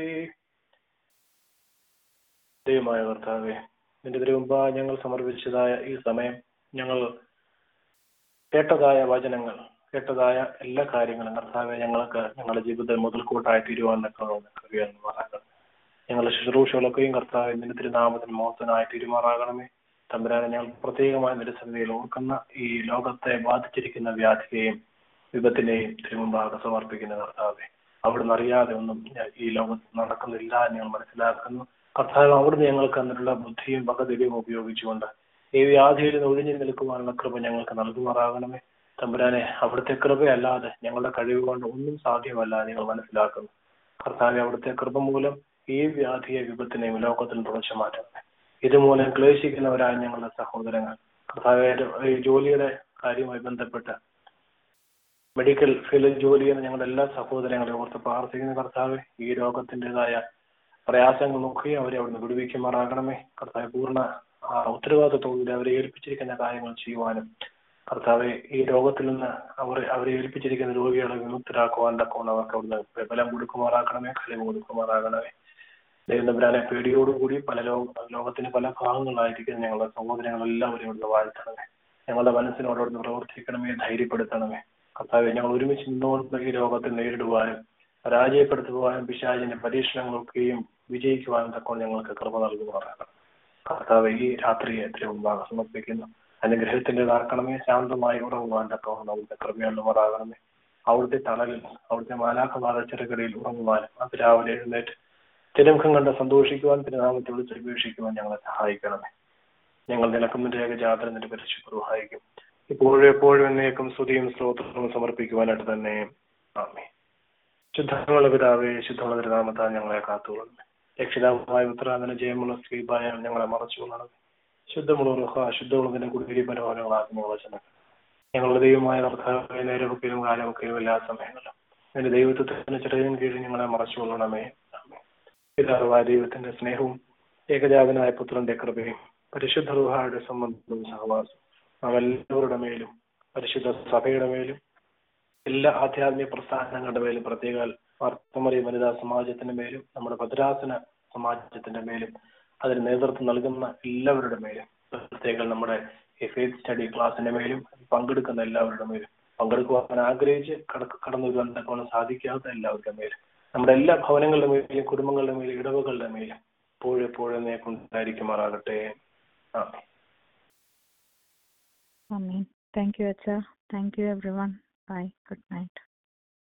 ദൈവമായ കർത്താവെ നിന്റെ തിരുമുമ്പാ ഞങ്ങൾ സമർപ്പിച്ചതായ ഈ സമയം ഞങ്ങൾ കേട്ടതായ വചനങ്ങൾ കേട്ടതായ എല്ലാ കാര്യങ്ങളും കർത്താവെ ഞങ്ങൾക്ക് ഞങ്ങളുടെ ജീവിതത്തിൽ മുതൽക്കൂട്ടായി തീരുവാൻ കൃപയാകും ഞങ്ങളുടെ ശുശ്രൂഷകളൊക്കെയും കർത്താവെ നിന്റെ തിരുനാമത്തിന് മോഹത്തിനായി തീരുമാറാകണമേ തമ്പുരാനെ ഞങ്ങൾ പ്രത്യേകമായ നിരസഭയിൽ ഓർക്കുന്ന ഈ ലോകത്തെ ബാധിച്ചിരിക്കുന്ന വ്യാധിയെയും വിപത്തിനെയും തിരുമുമ്പാകെ സമർപ്പിക്കുന്ന കർത്താവെ അവിടുന്ന് അറിയാതെ ഒന്നും ഞാൻ ഈ ലോകത്ത് നടക്കുന്നില്ല എന്ന് ഞങ്ങൾ മനസ്സിലാക്കുന്നു കർത്താവ് അവിടുന്ന് ഞങ്ങൾക്ക് തന്നിട്ടുള്ള ബുദ്ധിയും പകതിരിയും ഉപയോഗിച്ചുകൊണ്ട് ഈ വ്യാധിയിൽ നിന്ന് ഒഴിഞ്ഞു നിൽക്കുവാനുള്ള കൃപ ഞങ്ങൾക്ക് നൽകുമാറാകണമേ തമ്പുരാനെ അവിടുത്തെ കൃപയല്ലാതെ ഞങ്ങളുടെ കഴിവ് കൊണ്ട് ഒന്നും സാധ്യമല്ല എന്ന് ഞങ്ങൾ മനസ്സിലാക്കുന്നു കർത്താവെ അവിടുത്തെ കൃപ മൂലം ഈ വ്യാധിയെ വിപത്തിനെയും ലോകത്തിൽ തുടച്ചു മാറ്റണമേ ഇതുമൂലം ക്ലേശിക്കുന്നവരായ ഞങ്ങളുടെ സഹോദരങ്ങൾ കർത്താവെ ഈ ജോലിയുടെ കാര്യവുമായി ബന്ധപ്പെട്ട് മെഡിക്കൽ ഫീൽഡിൽ ജോലി ചെയ്യുന്ന ഞങ്ങളുടെ എല്ലാ സഹോദരങ്ങളെയും ഓർത്ത് പ്രാർത്ഥിക്കുന്ന കർത്താവ് ഈ രോഗത്തിൻ്റെതായ പ്രയാസങ്ങൾ നോക്കുകയും അവരെ അവിടുന്ന് വിടുവിക്കുമാറാകണമേ കർത്താവ് പൂർണ്ണ ആ, ഉത്തരവാദിത്വത്തോടുകൂടി അവരെ ഏൽപ്പിച്ചിരിക്കുന്ന കാര്യങ്ങൾ ചെയ്യുവാനും കർത്താവെ ഈ രോഗത്തിൽ നിന്ന് അവർ അവരെ ഏൽപ്പിച്ചിരിക്കുന്ന രോഗികളെ വിമുക്തരാക്കുവാൻ തക്കവണ്ണം അവർക്ക് അവിടുന്ന് ബലം കൊടുക്കുമാറാക്കണമേ കഴിവ് കൊടുക്കുമാറാകണമേ ദൈവനമ്പരാനെ പേടിയോടുകൂടി പല ലോക ലോകത്തിന് പല ഭാഗങ്ങളായിരിക്കും ഞങ്ങളുടെ സഹോദരങ്ങളെല്ലാവരും ഇവിടുന്ന് വാഴ്ത്തണമേ ഞങ്ങളുടെ മനസ്സിനോട് അവിടുന്ന് പ്രവർത്തിക്കണമേ ധൈര്യപ്പെടുത്തണമേ കർത്താവെ ഞങ്ങൾ ഒരുമിച്ച് നിന്നുകൊണ്ട് ഈ രോഗത്തെ നേരിടുവാനും പരാജയപ്പെടുത്തുവാനും പിശാചിന്റെ പരീക്ഷണങ്ങളൊക്കെയും വിജയിക്കുവാനും തക്കോണം ഞങ്ങൾക്ക് കൃപ നൽകുമാറാകണം കർത്താവ് ഈ രാത്രിയെ എത്ര മുമ്പാകെ സമർപ്പിക്കുന്നു അനുഗ്രഹത്തിൻ്റെതാക്കണമേ ശാന്തമായി ഉറങ്ങുവാൻ തക്കവണ്ണം അവിടുത്തെ കൃപയുള്ളവരാകണമേ അവിടുത്തെ തണലിൽ അവിടുത്തെ മാലാഖമാരുടെ ചെറുകടയിൽ ഉറങ്ങുവാനും അത് രാവിലെ എഴുന്നേറ്റ് തിരുമുഖം കണ്ട് സന്തോഷിക്കുവാൻ തിരുനാമത്തെ വിളിച്ച് ഉപേക്ഷിക്കുവാൻ ഞങ്ങളെ സഹായിക്കണമേ ഞങ്ങൾ നിലക്കുന്നതിന്റെ ഏകജാതര നിന്റെ പരിശുദ്ധ സഹായിക്കും ഇപ്പോഴും എപ്പോഴും എന്നേക്കും സ്തുതിയും സ്തോത്രവും സമർപ്പിക്കുവാനായിട്ട് തന്നെ ആമേ ശുദ്ധമുള്ള പിതാവേ ശുദ്ധമുള്ള തിരുനാമത്താൽ ഞങ്ങളെ കാത്തുകൊള്ളണമേ രക്ഷിതാവുമായ ഉത്തരാന്തന ജയമുള്ള സ്ത്രീപായ ഞങ്ങളെ മറച്ചുകൊള്ളണമേ ശുദ്ധമുള്ള റുഹ ശുദ്ധമുള്ളതിനെ കുടിയേരി പരമാനങ്ങളാക്കി ഞങ്ങളെ ചെന്നക്കണം ഞങ്ങളുടെ ദൈവമായ കർത്താവ് നേരമൊക്കെയും കാലമൊക്കെയും എല്ലാ സമയങ്ങളിലും എന്റെ ദൈവത്വത്തിന് ചെറിയ കീഴിൽ ഞങ്ങളെ മറച്ചുകൊള്ളണമേ ആമേൻ. പിതാവായ ദൈവത്തിന്റെ സ്നേഹവും ഏകജാതനായ പുത്രന്റെ കൃപയും പരിശുദ്ധ റുഹായുടെ സംബന്ധവും സഹവാസവും നാം എല്ലാവരുടെ മേലും പരിശുദ്ധ സഭയുടെ മേലും എല്ലാ ആധ്യാത്മിക പ്രസ്ഥാനങ്ങളുടെ മേലും പ്രത്യേക വാർത്തമറിയ വനിതാ സമാജത്തിന്റെ മേലും നമ്മുടെ ഭദ്രാസന സമാജത്തിന്റെ മേലും അതിന് നേതൃത്വം നൽകുന്ന എല്ലാവരുടെ മേലും പ്രത്യേകം നമ്മുടെ ഈ ഫെയ്ത്ത് സ്റ്റഡി ക്ലാസ്സിന്റെ മേലും പങ്കെടുക്കുന്ന എല്ലാവരുടെ മേലും പങ്കെടുക്കുവാൻ ആഗ്രഹിച്ച് കട- കടന്നു വരുവാൻ തക്കവണ്ണം സാധിക്കാത്ത എല്ലാവരുടെ മേലും നമ്മുടെ എല്ലാ ഭവനങ്ങളുടെ മേലും കുടുംബങ്ങളുടെ മേലും ഇടവകളുടെ മേലും എപ്പോഴും എപ്പോഴും നേക്കുണ്ടായിരിക്കുമാറാകട്ടെ ആമേൻ Amen. Thank you, Acha. Thank you, everyone. Bye. Good night.